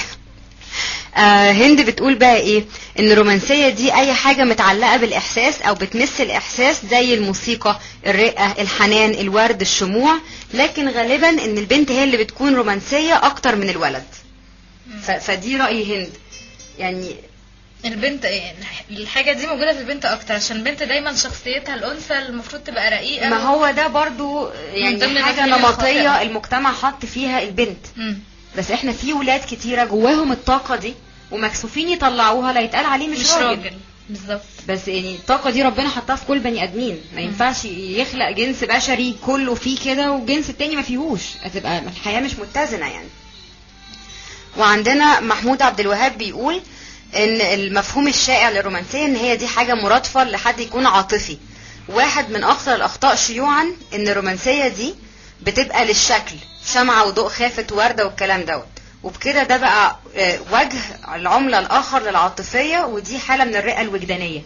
آه هند بتقول بقى ايه ان الرومانسيه دي اي حاجه متعلقه بالاحساس او بتمس الاحساس زي الموسيقى الرقه الحنان الورد الشموع لكن غالبا ان البنت هي اللي بتكون رومانسيه اكتر من الولد ف- فدي راي هند يعني البنت إيه، الحاجة دي موجودة في البنت أكتر عشان البنت دايما شخصيتها الأنثى المفروض تبقى رقيقة ما هو ده برضو من يعني ضمن حاجه المفاهيم نمطيه الخاطئة. المجتمع حط فيها البنت مم. بس احنا في ولاد كتيره جواهم الطاقه دي ومكسوفين يطلعوها لا يتقال عليه مش, مش راجل بالظبط بس يعني الطاقه دي ربنا حطها في كل بني ادمين ما ينفعش يخلق جنس بشري كله فيه كده والجنس التاني ما فيهوش هتبقى الحياه مش متزنه يعني وعندنا محمود عبد الوهاب بيقول ان المفهوم الشائع للرومانسيه ان هي دي حاجه مرادفه لحد يكون عاطفي واحد من اكثر الاخطاء شيوعا ان الرومانسيه دي بتبقى للشكل شمعة وضوء خافت وردة والكلام دوت وبكده ده بقى آه، وجه العملة الآخر للعاطفية ودي حالة من الرئة الوجدانية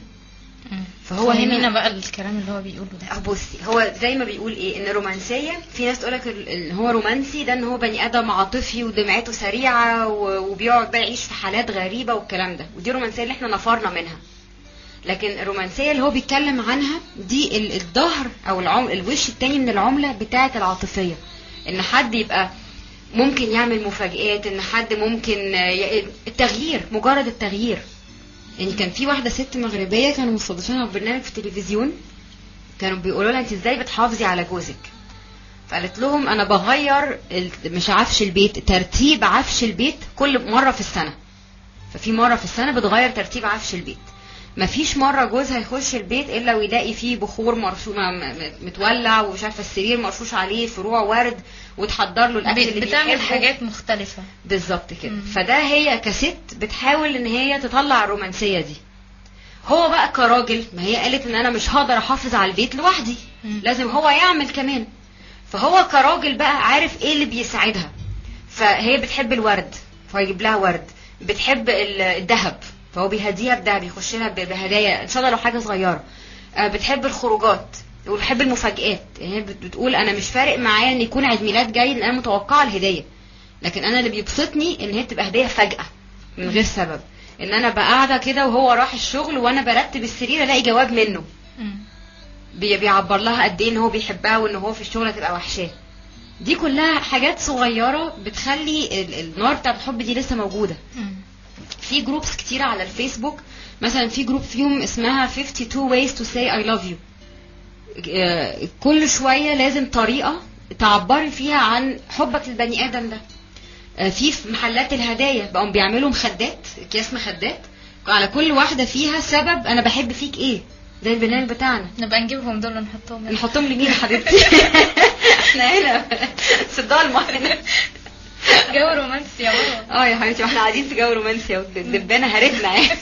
فهو فهمينا هنا بقى الكلام اللي هو بيقوله ده آه، بصي هو زي ما بيقول ايه ان الرومانسيه في ناس تقولك ال- ان هو رومانسي ده ان هو بني ادم عاطفي ودمعته سريعه و- وبيقعد بقى يعيش في حالات غريبه والكلام ده ودي الرومانسيه اللي احنا نفرنا منها لكن الرومانسيه اللي هو بيتكلم عنها دي ال- الظهر او العم الوش التاني من العمله بتاعه العاطفيه ان حد يبقى ممكن يعمل مفاجآت ان حد ممكن آه، ي- التغيير مجرد التغيير يعني كان في واحده ست مغربيه كانوا مستضيفينها في برنامج في التلفزيون كانوا بيقولوا لها انت ازاي بتحافظي على جوزك فقالت لهم انا بغير ال- مش عفش البيت ترتيب عفش البيت كل مره في السنه ففي مره في السنه بتغير ترتيب عفش البيت مفيش مره جوزها يخش البيت الا ويلاقي فيه بخور مرشوش متولع ومش عارفه السرير مرشوش عليه فروع ورد وتحضر له الاكل اللي بتعمل بيحبه. حاجات مختلفة بالظبط كده مم. فده هي كست بتحاول ان هي تطلع الرومانسيه دي هو بقى كراجل ما هي قالت ان انا مش هقدر احافظ على البيت لوحدي مم. لازم هو يعمل كمان فهو كراجل بقى عارف ايه اللي بيساعدها فهي بتحب الورد فيجيب لها ورد بتحب ال- الذهب فهو بيهديها بذهب يخش لها ب- بهدايا ان شاء الله لو حاجه صغيره آه، بتحب الخروجات وبتحب المفاجآت يعني هي بت- بتقول انا مش فارق معايا ان يكون عيد ميلاد جاي لان انا متوقعه الهديه لكن انا اللي بيبسطني ان هي تبقى هديه فجاه من غير سبب ان انا بقى قاعده كده وهو راح الشغل وانا برتب السرير الاقي جواب منه مم. بي- بيعبر لها قد ايه ان هو بيحبها وان هو في الشغل هتبقى وحشاه دي كلها حاجات صغيره بتخلي ال- النار بتاعت الحب دي لسه موجوده مم. في جروبس كتيرة على الفيسبوك مثلا في جروب فيهم اسمها 52 ways to say I love you آه، كل شوية لازم طريقة تعبري فيها عن حبك للبني آدم ده آه، في في محلات الهدايا بقوا بيعملوا مخدات اكياس مخدات على كل واحدة فيها سبب أنا بحب فيك إيه زي البرنامج بتاعنا نبقى نجيبهم دول ونحطهم هنا. نحطهم لمين يا حبيبتي احنا هنا في الضلمة هنا جو رومانسي يا مروه اه يا حبيبتي واحنا قاعدين في جو رومانسي اهو الدبانه هرتنا يعني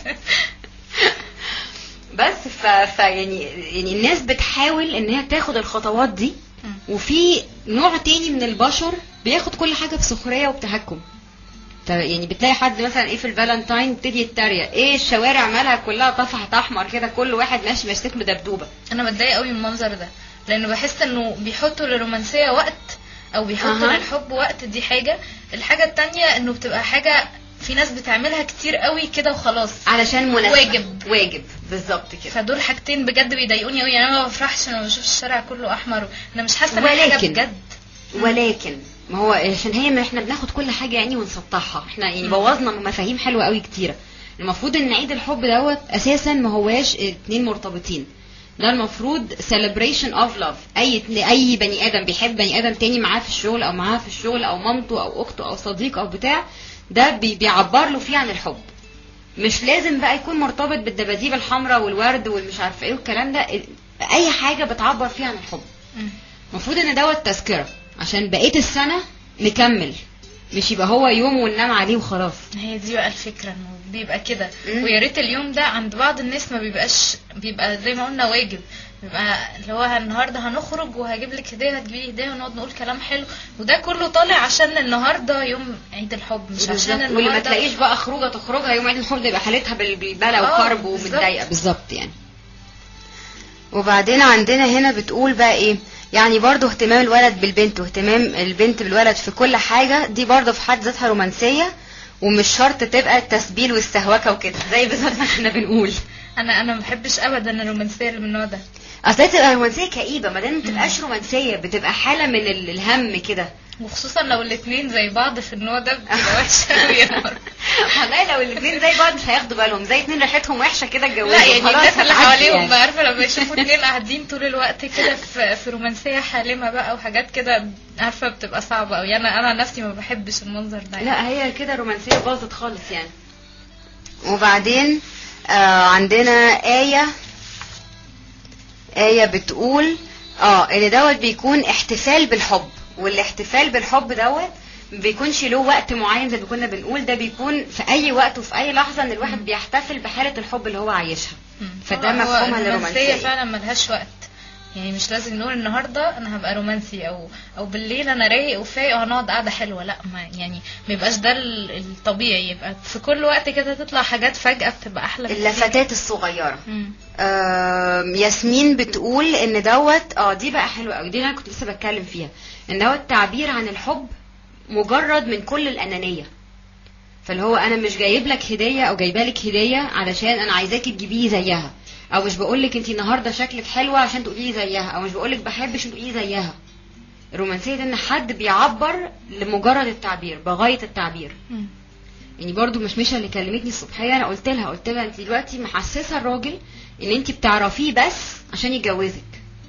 بس ف... ف يعني يعني الناس بتحاول ان هي تاخد الخطوات دي وفي نوع تاني من البشر بياخد كل حاجه بسخريه وبتهكم ف- يعني بتلاقي حد مثلا ايه في الفالنتاين يبتدي يتريق ايه الشوارع مالها كلها طفحت احمر كده كل واحد ماشي ماسك له دبدوبه انا بتضايق قوي من المنظر ده لانه بحس انه بيحطوا للرومانسيه وقت او بيحطوا أها. للحب وقت دي حاجه الحاجه التانية انه بتبقى حاجه في ناس بتعملها كتير قوي كده وخلاص علشان مناسبه واجب. واجب بالظبط كده فدول حاجتين بجد بيضايقوني قوي يعني انا ما بفرحش لما بشوف الشارع كله احمر انا مش حاسه ان هي حاجه ولكن- بجد ولكن ما هو عشان هي ما احنا بناخد كل حاجه يعني ونسطحها احنا يعني بوظنا مفاهيم حلوه قوي كتيره المفروض ان عيد الحب دوت اساسا ما هواش اتنين مرتبطين ده المفروض celebration of love اي اتنين- اي بني ادم بيحب بني ادم تاني معاه في الشغل او معاه في الشغل او مامته او اخته او صديق او بتاع ده بي- بيعبر له فيه عن الحب مش لازم بقى يكون مرتبط بالدباديب الحمراء والورد والمش عارفه ايه والكلام ده اي حاجه بتعبر فيها عن الحب مم. المفروض ان دوت تذكره عشان بقيه السنه نكمل مش يبقى هو يوم وننام عليه وخلاص هي دي بقى الفكره انه بيبقى كده مم. ويا ريت اليوم ده عند بعض الناس ما بيبقاش بيبقى زي ما قلنا واجب بيبقى اللي هو النهارده هنخرج وهجيب لك هديه هتجيبي لي هديه ونقعد نقول كلام حلو وده كله طالع عشان النهارده يوم عيد الحب مش عشان بالظبط. النهارده واللي ما تلاقيش بقى خروجه تخرجها يوم عيد الحب ده يبقى حالتها بال- بالبلا آه، وكرب بالظبط. ومتضايقه بالظبط يعني وبعدين عندنا هنا بتقول بقى ايه يعني برضو اهتمام الولد بالبنت واهتمام البنت بالولد في كل حاجة دي برضو في حد ذاتها رومانسية ومش شرط تبقى التسبيل والسهوكة وكده زي بالظبط ما كنا بنقول انا انا ما بحبش ابدا الرومانسيه اللي من النوع ده اصل هي تبقى رومانسية كئيبة ما دام ما تبقاش رومانسية بتبقى حالة من ال- الهم كده وخصوصا لو الاتنين زي بعض في النوع ده بتبقى وحشه قوي يا نهار. والله لو الاثنين زي بعض مش هياخدوا بالهم زي اتنين ريحتهم وحشة كده اتجوزوا لا يعني خلاص الناس اللي هتعدي حواليهم يعني. بقى عارفه لما يشوفوا اتنين قاعدين طول الوقت كده في في رومانسيه حالمه بقى وحاجات كده عارفه بتبقى صعبه قوي انا انا عن نفسي ما بحبش المنظر ده يعني. لا هي كده رومانسية باظت خالص يعني وبعدين آه عندنا آية آية بتقول اه ان دوت بيكون احتفال بالحب والاحتفال بالحب دوت ما بيكونش له وقت معين زي ما كنا بنقول ده بيكون في اي وقت وفي اي لحظة ان الواحد بيحتفل بحالة الحب اللي هو عايشها مم. فده هو- هو مفهومها الرومانسيه للرومانسية فعلا ملهاش وقت يعني مش لازم نقول النهارده انا هبقى رومانسي او او بالليل انا رايق وفايق وهنقعد قعده حلوه لا ما يعني ما يبقاش ده ال- الطبيعي يبقى في كل وقت كده تطلع حاجات فجاه بتبقى احلى بكتير. اللفتات الصغيرة مم. آم، ياسمين بتقول ان دوت اه دي بقى حلوه قوي دي اللي انا كنت لسه بتكلم فيها ان دوت تعبير عن الحب مجرد من كل الانانيه فاللي هو انا مش جايب لك هديه او جايبه لك هديه علشان انا عايزاكي تجيبي لي زيها او مش بقول لك انت النهارده شكلك حلوه عشان تقولي لي زيها او مش بقول لك بحبش عشان تقولي لي زيها الرومانسيه ده ان حد بيعبر لمجرد التعبير بغايه التعبير مم. يعني برضو مش مشا اللي كلمتني الصبحيه انا قلت لها قلت لها انت دلوقتي محسسه الراجل ان انت بتعرفيه بس عشان يتجوزك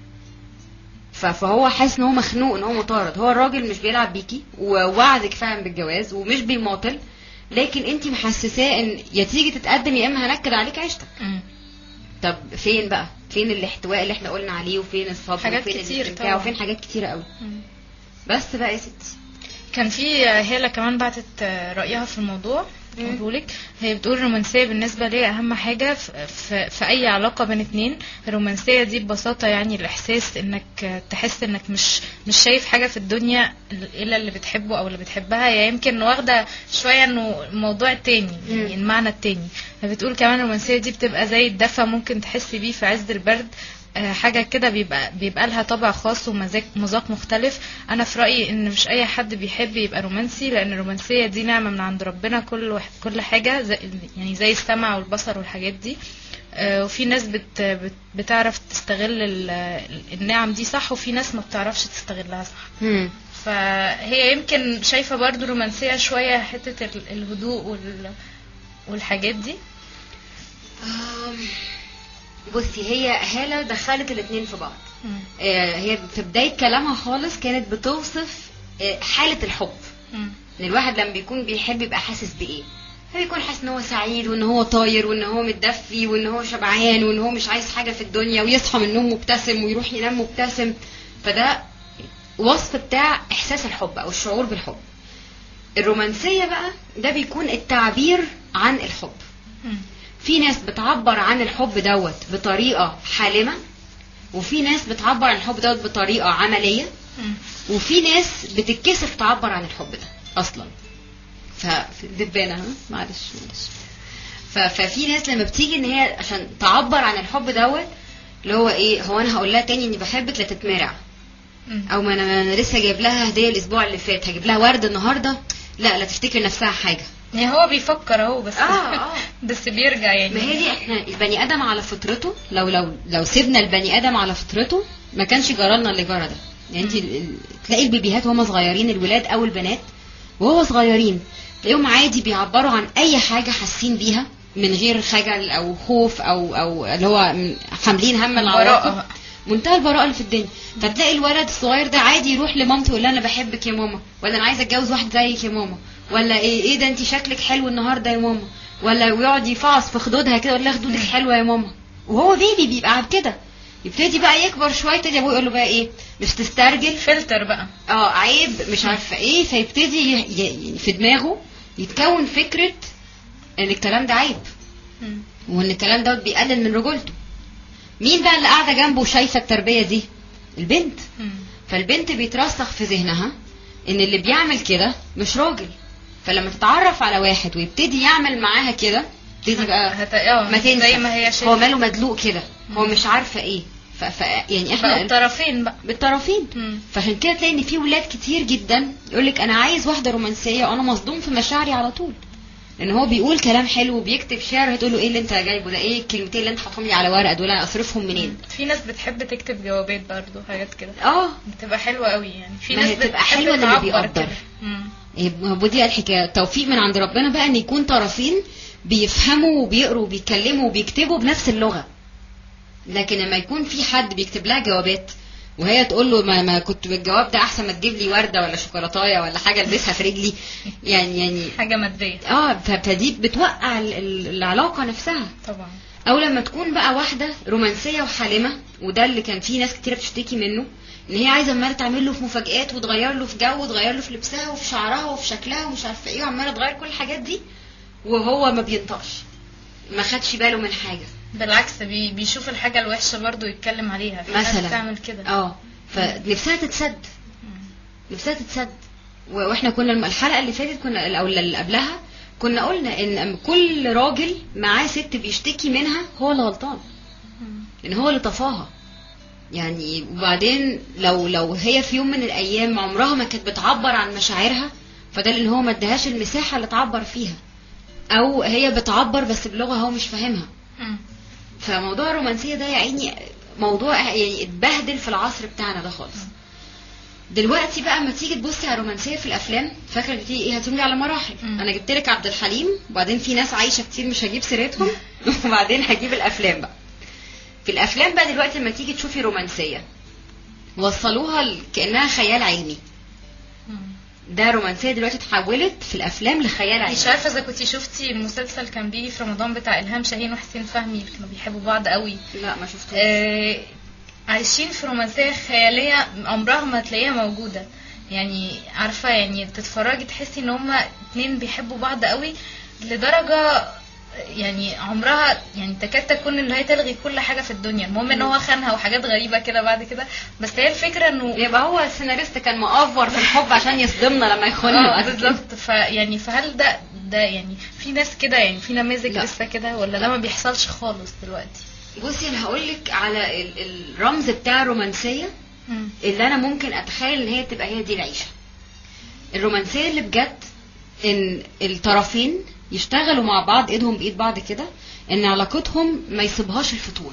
ف- فهو حاسس ان هو مخنوق ان هو مطارد هو الراجل مش بيلعب بيكي ووعدك فعلا بالجواز ومش بيماطل لكن انت محسساه ان يا تيجي تتقدم يا اما هنكد عليك عيشتك مم. طب فين بقى فين الاحتواء اللي احنا قلنا عليه وفين الصبر حاجات وفين كتير الاستمتاع طبعا. وفين حاجات كتيره قوي مم. بس بقى يا ستي كان في هالة كمان بعتت رأيها في الموضوع لك هي بتقول الرومانسية بالنسبة لي أهم حاجة في, في, في أي علاقة بين اتنين الرومانسية دي ببساطة يعني الإحساس إنك تحس إنك مش مش شايف حاجة في الدنيا إلا اللي بتحبه أو اللي بتحبها يا يمكن واخدة شوية إنه الموضوع التاني يعني المعنى التاني فبتقول كمان الرومانسية دي بتبقى زي الدفى ممكن تحسي بيه في عز البرد آه، حاجة كده بيبقى بيبقى لها طابع خاص ومذاق مذاق مختلف أنا في رأيي إن مش أي حد بيحب يبقى رومانسي لأن الرومانسية دي نعمة من عند ربنا كل واحد كل حاجة زي يعني زي السمع والبصر والحاجات دي آه، وفي ناس بت بت بتعرف تستغل ال- النعم دي صح وفي ناس ما بتعرفش تستغلها صح مم. فهي يمكن شايفة برضو رومانسية شوية حتة ال- الهدوء وال والحاجات دي آم، بصي هي هالة دخلت الاتنين في بعض مم. آه، هي في بداية كلامها خالص كانت بتوصف آه، حالة الحب مم. ان الواحد لما بيكون بيحب يبقى حاسس بايه فبيكون حاسس ان هو سعيد وان هو طاير وان هو متدفي وان هو شبعان وان هو مش عايز حاجة في الدنيا ويصحى من النوم مبتسم ويروح ينام مبتسم فده وصف بتاع احساس الحب او الشعور بالحب الرومانسية بقى ده بيكون التعبير عن الحب مم. في ناس بتعبر عن الحب دوت بطريقة حالمة وفي ناس بتعبر عن الحب دوت بطريقة عملية مم. وفي ناس بتتكسف تعبر عن الحب ده اصلا ف دبانة ها معلش معلش ف... ففي ناس لما بتيجي ان هي عشان تعبر عن الحب دوت اللي هو ايه هو انا هقول لها تاني اني بحبك لا تتمرع مم. او ما انا, ما أنا لسه جايب لها هديه الاسبوع اللي فات هجيب لها ورد النهارده لا لا تفتكر نفسها حاجه يعني هو بيفكر اهو بس آه، آه. بس بيرجع يعني ما هي دي احنا البني ادم على فطرته لو لو لو سيبنا البني ادم على فطرته ما كانش جرالنا اللي جرى ده يعني انت ال- ال- تلاقي البيبيهات وهم صغيرين الولاد او البنات وهو صغيرين تلاقيهم عادي بيعبروا عن اي حاجه حاسين بيها من غير خجل او خوف او او اللي هو م- حاملين هم العواقب براءة. منتهى البراءه اللي في الدنيا فتلاقي الولد الصغير ده عادي يروح لمامته يقول لها انا بحبك يا ماما ولا انا عايز اتجوز واحد زيك يا ماما ولا ايه ايه ده انت شكلك حلو النهارده يا ماما ولا ويقعد يفعص في خدودها كده يقول لها خدودك حلوه يا ماما وهو بيبي بيبقى قاعد كده يبتدي بقى يكبر شويه يبتدي ابوه يقول له بقى ايه مش تسترجل فلتر بقى اه عيب مش عارفه ايه فيبتدي ي- ي- في دماغه يتكون فكره ان الكلام ده عيب مم. وان الكلام دوت بيقلل من رجولته مين بقى اللي قاعده جنبه وشايفه التربيه دي البنت مم. فالبنت بيترسخ في ذهنها ان اللي بيعمل كده مش راجل فلما تتعرف على واحد ويبتدي يعمل معاها كده تبتدي بقى هت... اه ما تنسى زي ما هي شايفة هو ماله مدلوق كده هو مش عارفه ايه ف... ف... يعني بقى احنا الطرفين بقى بالطرفين مم. فعشان كده تلاقي ان في ولاد كتير جدا يقول لك انا عايز واحده رومانسيه وانا مصدوم في مشاعري على طول لان هو بيقول كلام حلو وبيكتب شعر هتقول له ايه اللي انت جايبه ده ايه الكلمتين اللي انت حاطهم لي على ورقه دول انا اصرفهم منين في ناس بتحب تكتب جوابات برضو حاجات كده اه بتبقى حلوه قوي يعني في ما ناس هي بتبقى بتحب حلوة للي تعبر بيقدر. كده. مم. إيه، هو دي الحكايه توفيق من عند ربنا بقى ان يكون طرفين بيفهموا وبيقروا وبيتكلموا وبيكتبوا بنفس اللغه لكن لما يكون في حد بيكتب لها جوابات وهي تقول له ما, ما كنت بالجواب ده احسن ما تجيب لي ورده ولا شوكولاتايه ولا حاجه البسها في رجلي يعني يعني حاجه ماديه اه ف- فدي بتوقع ال- ال- العلاقه نفسها طبعا او لما تكون بقى واحده رومانسيه وحالمه وده اللي كان فيه ناس كتيره بتشتكي منه ان هي عايزه عماله تعمل له في مفاجآت وتغير له في جو وتغير له في لبسها وفي شعرها وفي شكلها ومش عارفه ايه وعماله تغير كل الحاجات دي وهو ما بينطقش ما خدش باله من حاجه بالعكس بي بيشوف الحاجه الوحشه برضو يتكلم عليها في ناس مثلا بتعمل كده اه فنفسها تتسد نفسها تتسد و- واحنا كنا الم- الحلقه اللي فاتت كنا او اللي قبلها كنا قلنا ان كل راجل معاه ست بيشتكي منها هو اللي غلطان لان هو اللي طفاها يعني وبعدين لو لو هي في يوم من الايام عمرها ما كانت بتعبر عن مشاعرها فده لان هو ما ادهاش المساحه اللي تعبر فيها او هي بتعبر بس بلغه هو مش فاهمها مم. فموضوع الرومانسية ده يا عيني موضوع يعني اتبهدل في العصر بتاعنا ده خالص دلوقتي بقى ما تيجي تبصي على الرومانسية في الأفلام فاكرة بتيجي إيه هتقولي على مراحل مم. أنا جبت لك عبد الحليم وبعدين في ناس عايشة كتير مش هجيب سيرتهم وبعدين هجيب الأفلام بقى في الأفلام بقى دلوقتي لما تيجي تشوفي رومانسية وصلوها ل- كأنها خيال علمي مم. ده رومانسية دلوقتي اتحولت في الأفلام لخيال علمي مش عارفه اذا كنتي شفتي مسلسل كان بيجي في رمضان بتاع الهام شاهين وحسين فهمي كانوا بيحبوا بعض قوي لا ما شفتوش آه، عايشين في رومانسيه خياليه عمرها ما تلاقيها موجوده يعني عارفه يعني تتفرجي تحسي ان هما اتنين بيحبوا بعض قوي لدرجه يعني عمرها يعني تكاد تكون ان هي تلغي كل حاجه في الدنيا المهم ان هو خانها وحاجات غريبه كده بعد كده بس هي الفكره انه يبقى هو السيناريست كان مأفور في الحب عشان يصدمنا لما يخوننا اه بالظبط فيعني فهل ده ده يعني في ناس كده يعني في نماذج لا. لسه كده ولا ده ما بيحصلش خالص دلوقتي بصي انا هقول لك على ال- الرمز بتاع الرومانسيه اللي انا ممكن اتخيل ان هي تبقى هي دي العيشه الرومانسيه اللي بجد ان الطرفين يشتغلوا مع بعض ايدهم بايد بعض كده ان علاقتهم ما يسيبهاش الفتور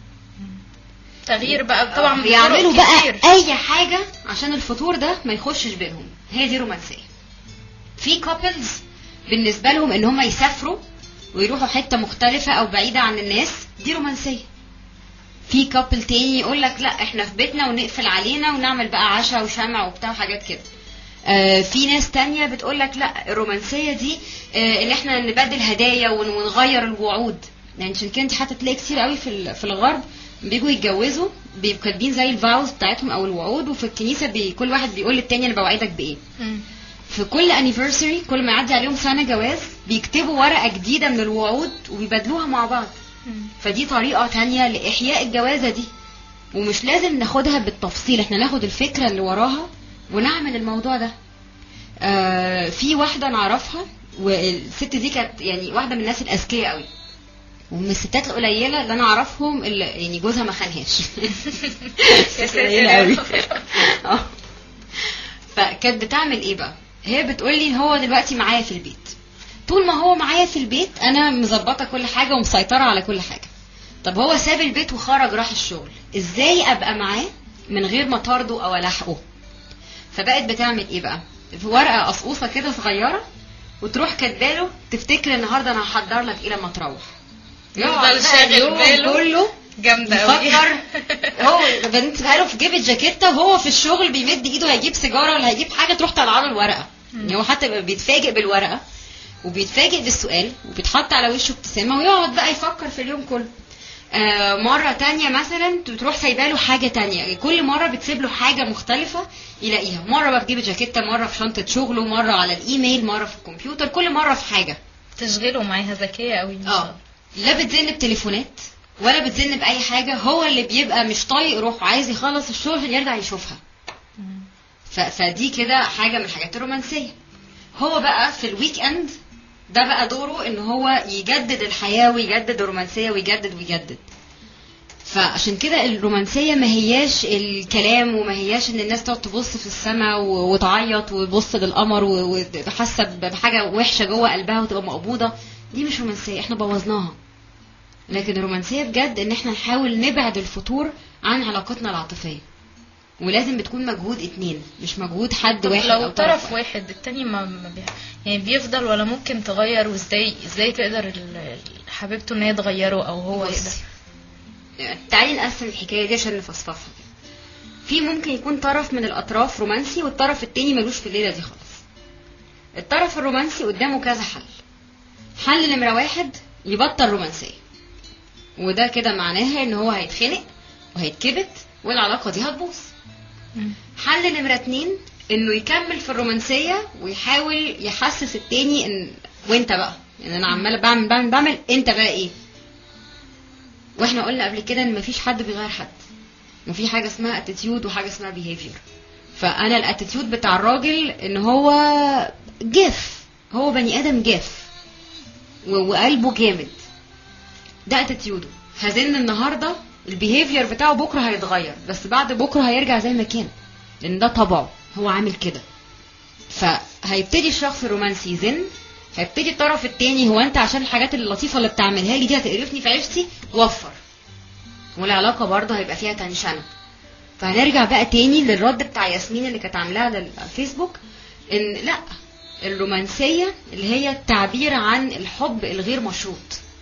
تغيير بقى طبعا بيعملوا بطرق بقى كتير. اي حاجه عشان الفطور ده ما يخشش بينهم هي دي رومانسيه في كابلز بالنسبه لهم ان هم يسافروا ويروحوا حته مختلفه او بعيده عن الناس دي رومانسيه في كابل تاني يقول لك لا احنا في بيتنا ونقفل علينا ونعمل بقى عشاء وشمع وبتاع وحاجات كده آه في ناس تانية بتقول لك لا الرومانسية دي آه ان احنا نبدل هدايا ون- ونغير الوعود يعني عشان كده انت حتى تلاقي كتير قوي في ال- في الغرب بيجوا يتجوزوا بيبقوا كاتبين زي الفاوز بتاعتهم او الوعود وفي الكنيسة بي كل واحد بيقول للتاني انا بوعدك بايه مم. في كل انيفرساري كل ما يعدي عليهم سنة جواز بيكتبوا ورقة جديدة من الوعود وبيبدلوها مع بعض مم. فدي طريقة تانية لإحياء الجوازة دي ومش لازم ناخدها بالتفصيل احنا ناخد الفكرة اللي وراها ونعمل الموضوع ده آه في واحدة نعرفها والست دي كانت يعني واحدة من الناس الأذكياء قوي ومن الستات القليلة اللي أنا أعرفهم اللي يعني جوزها ما خانهاش يا ساتر قليلة يا قوي رب. اه فكانت بتعمل ايه بقى هي بتقول لي هو دلوقتي معايا في البيت طول ما هو معايا في البيت انا مظبطه كل حاجه ومسيطره على كل حاجه طب هو ساب البيت وخرج راح الشغل ازاي ابقى معاه من غير ما طارده او الحقه فبقت بتعمل ايه بقى في ورقه قصقوصه كده صغيره وتروح كاتباله تفتكر النهارده انا هحضر لك ايه لما تروح يقعد بقى شاغل اليوم باله. كله جامده قوي يفكر هو بنت له في جيب الجاكيته وهو في الشغل بيمد ايده هيجيب سيجاره ولا هيجيب حاجه تروح طالعه له الورقه يعني هو حتى بيبقى بيتفاجئ بالورقه وبيتفاجئ بالسؤال وبيتحط على وشه ابتسامه ويقعد بقى يفكر في اليوم كله آه مرة تانية مثلا تروح سايبه له حاجة تانية كل مرة بتسيب له حاجة مختلفة يلاقيها مرة بقى في جيب الجاكيتة مرة في شنطة شغله مرة على الإيميل مرة في الكمبيوتر كل مرة في حاجة تشغيله معاها ذكيه قوي اه لا بتزن بتليفونات ولا بتزن باي حاجه هو اللي بيبقى مش طايق روح عايز يخلص الشغل عشان يرجع يشوفها ف... فدي كده حاجه من الحاجات الرومانسيه هو بقى في الويك اند ده بقى دوره ان هو يجدد الحياه ويجدد الرومانسيه ويجدد ويجدد ف فعشان كده الرومانسيه ما هياش الكلام وما هياش ان الناس تقعد تبص في السماء و- وتعيط وتبص للقمر و- وحاسه بحاجه وحشه جوه قلبها وتبقى مقبوضه دي مش رومانسيه احنا بوظناها لكن الرومانسيه بجد ان احنا نحاول نبعد الفتور عن علاقتنا العاطفيه ولازم بتكون مجهود اتنين مش مجهود حد طب واحد لو او طرف واحد التاني ما, ما بي... يعني بيفضل ولا ممكن تغير وازاي ازاي تقدر ال- ال- حبيبته ان هي تغيره او هو يقدر بصي. تعالي نقسم الحكايه دي عشان نفصفصها في ممكن يكون طرف من الاطراف رومانسي والطرف التاني ملوش في الليله دي خالص الطرف الرومانسي قدامه كذا حل حل نمره واحد يبطل رومانسيه وده كده معناها ان هو هيتخنق وهيتكبت والعلاقه دي هتبوظ مم. حل نمرة اتنين انه يكمل في الرومانسية ويحاول يحسس التاني ان وانت بقى يعني انا عمالة بعمل بعمل بعمل انت بقى ايه واحنا قلنا قبل كده ان مفيش حد بيغير حد وفي حاجة اسمها اتيتيود وحاجة اسمها behavior فانا الاتيتيود بتاع الراجل ان هو جاف هو بني ادم جاف و- وقلبه جامد ده اتيتيوده هزن النهارده البيهيفير بتاعه بكره هيتغير بس بعد بكره هيرجع زي ما كان لان ده طبعه هو عامل كده فهيبتدي الشخص الرومانسي يزن هيبتدي الطرف التاني هو انت عشان الحاجات اللطيفه اللي بتعملها لي دي هتقرفني في عيشتي وفر والعلاقه برضه هيبقى فيها تنشنه فهنرجع بقى تاني للرد بتاع ياسمين اللي كانت عاملاها على الفيسبوك ان لا الرومانسيه اللي هي التعبير عن الحب الغير مشروط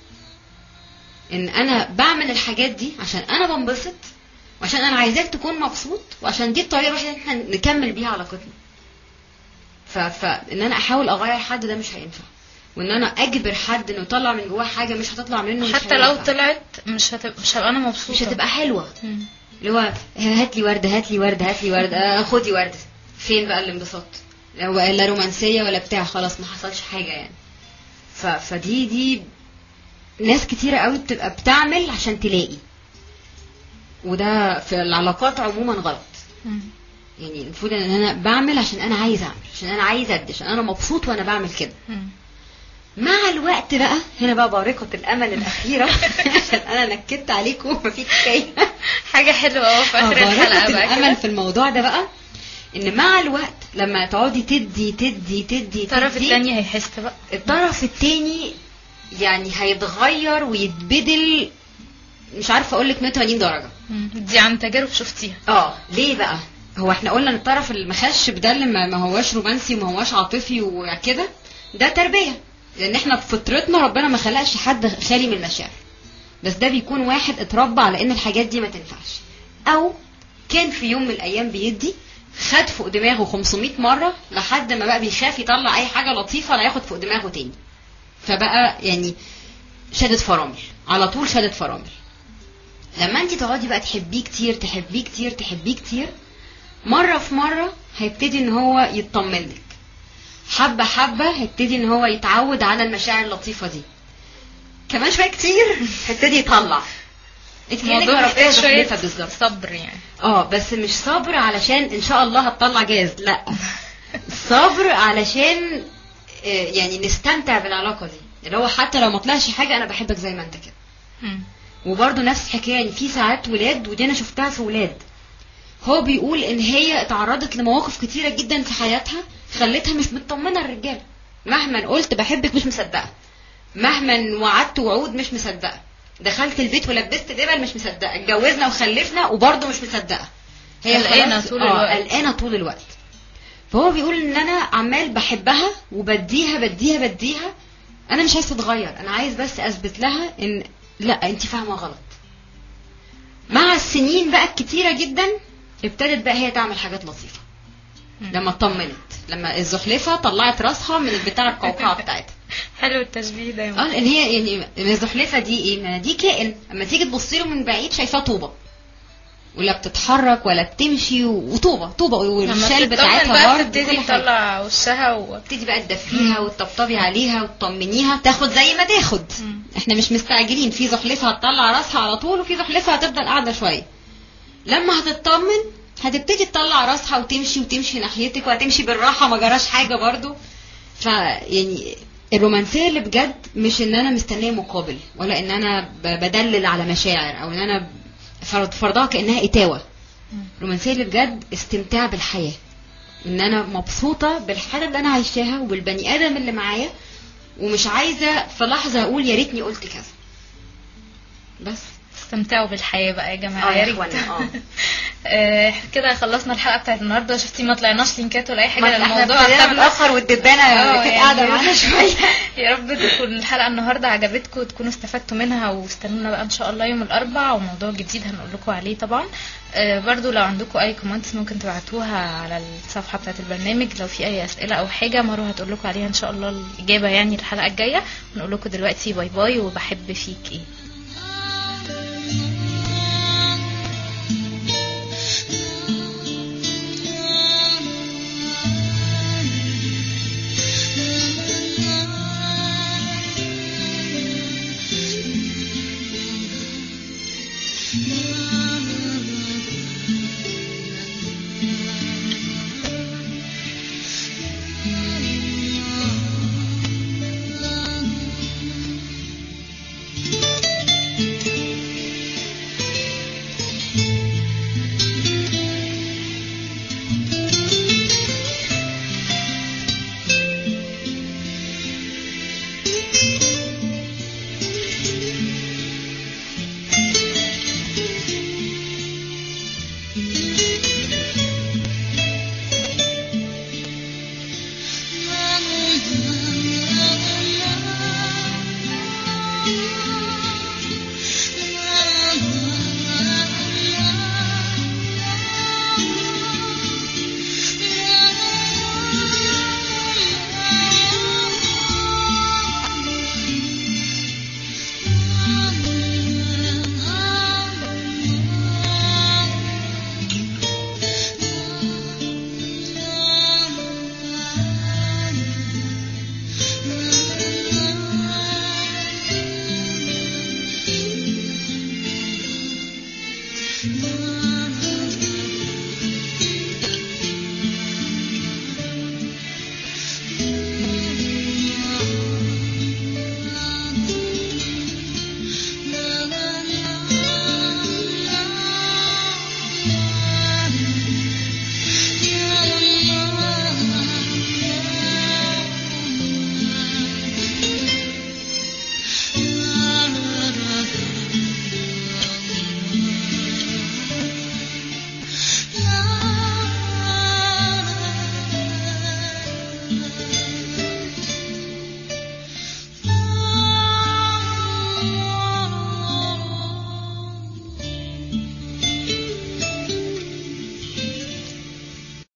ان انا بعمل الحاجات دي عشان انا بنبسط وعشان انا عايزاك تكون مبسوط وعشان دي الطريقه الوحيده ان احنا نكمل بيها علاقتنا ف... فان انا احاول اغير حد ده مش هينفع وان انا اجبر حد انه يطلع من جواه حاجه مش هتطلع منه مش حتى لو هينفع. طلعت مش هتبقى مش هبقى انا مبسوطه مش هتبقى حلوه مم. اللي هو هات لي ورده هات لي ورده هات لي ورده آه، خدي ورده فين بقى الانبساط لو لا رومانسيه ولا بتاع خلاص ما حصلش حاجه يعني ف... فدي دي ناس كتيره قوي بتبقى بتعمل عشان تلاقي وده في العلاقات عموما غلط مم. يعني المفروض ان انا بعمل عشان انا عايز اعمل عشان انا عايز ادي عشان انا مبسوط وانا بعمل كده مم. مع الوقت بقى هنا بقى بارقة الامل الاخيرة عشان انا نكدت عليكم مفيش كفايه حاجه حلوه اهو في اخر آه، الحلقه بارقة بقى الامل كده في الموضوع ده بقى ان مع الوقت لما تقعدي تدي تدي تدي الطرف تدي، التاني هيحس بقى الطرف التاني يعني هيتغير ويتبدل مش عارفه اقول لك 180 درجه مم. دي عن تجارب شفتيها اه ليه بقى هو احنا قلنا ان الطرف المخشب ده اللي ما ما هواش رومانسي وما هواش عاطفي وكده ده تربيه لان احنا بفطرتنا ربنا ما خلقش حد خالي من المشاعر بس ده بيكون واحد اتربى على ان الحاجات دي ما تنفعش او كان في يوم من الايام بيدي خد فوق دماغه 500 مره لحد ما بقى بيخاف يطلع اي حاجه لطيفه لا ياخد فوق دماغه تاني فبقى يعني شادد فرامل على طول شادد فرامل لما انت تقعدي بقى تحبيه كتير تحبيه كتير تحبيه كتير مره في مره هيبتدي ان هو يطمن لك حبه حبه هيبتدي ان هو يتعود على المشاعر اللطيفه دي كمان شويه كتير هيبتدي يطلع انت كانك الموضوع جربتيها محتاج شويه زحلفة بالظبط صبر يعني اه بس مش صبر علشان ان شاء الله هتطلع جاز لا صبر علشان آه، يعني نستمتع بالعلاقه دي اللي هو حتى لو ما طلعش حاجه انا بحبك زي ما انت كده مم. وبرضه نفس الحكايه يعني في ساعات ولاد ودي انا شفتها في ولاد هو بيقول ان هي اتعرضت لمواقف كتيره جدا في حياتها خلتها مش مطمنه الرجاله مهما قلت بحبك مش مصدقه مهما وعدت وعود مش مصدقه دخلت البيت ولبست دبل مش مصدقه اتجوزنا وخلفنا وبرضه مش مصدقه قلقانة خلاص- طول آه، الوقت. قلقانه طول الوقت فهو بيقول ان انا عمال بحبها وبديها بديها بديها انا مش عايز تتغير انا عايز بس اثبت لها ان لا انت فاهمه غلط مع السنين بقى الكتيره جدا ابتدت بقى هي تعمل حاجات لطيفه مم. لما اطمنت لما الزحلفه طلعت راسها من البتاع القوقعه بتاعتها حلو التشبيه ده اه لان هي يعني الزحلفه دي ايه ما دي كائن اما تيجي تبصي له من بعيد شايفاه طوبه ولا بتتحرك ولا بتمشي وطوبه طوبه والشال لما بتاعتها بتطمن بقى برضه تبتدي كل حاجة. تطلع وشها و... تبتدي بقى تدفيها وتطبطبي عليها وتطمنيها تاخد زي ما تاخد مم. احنا مش مستعجلين في زحلفه هتطلع راسها على طول وفي زحلفه هتفضل قاعده شويه لما هتطمن هتبتدي تطلع راسها وتمشي وتمشي ناحيتك وهتمشي بالراحه ما جراش حاجه برضو فيعني الرومانسيه اللي بجد مش ان انا مستنيه مقابل ولا ان انا ب- بدلل على مشاعر او ان انا فرض فرضها كانها اتاوه الرومانسيه اللي بجد استمتاع بالحياه ان انا مبسوطه بالحاله اللي انا عايشاها وبالبني ادم اللي معايا ومش عايزه في لحظه اقول يا ريتني قلت كذا بس استمتعوا بالحياه بقى يا جماعه اه يا يا ريت اخوانا اه آه، كده خلصنا الحلقه بتاعت النهارده شفتي ما طلعناش لينكات ولا اي حاجه ما احنا الموضوع ابتدينا اعتبر- متاخر والدبانه اه كانت يعني قاعده معانا شويه يا رب تكون الحلقه النهارده عجبتكم وتكونوا استفدتوا منها واستنونا بقى ان شاء الله يوم الاربعاء وموضوع جديد هنقول لكم عليه طبعا آه، برضو لو عندكم اي كومنتس ممكن تبعتوها على الصفحه بتاعت البرنامج لو في اي اسئله او حاجه مروه هتقول لكم عليها ان شاء الله الاجابه يعني الحلقه الجايه ونقول لكم دلوقتي باي باي وبحب فيك ايه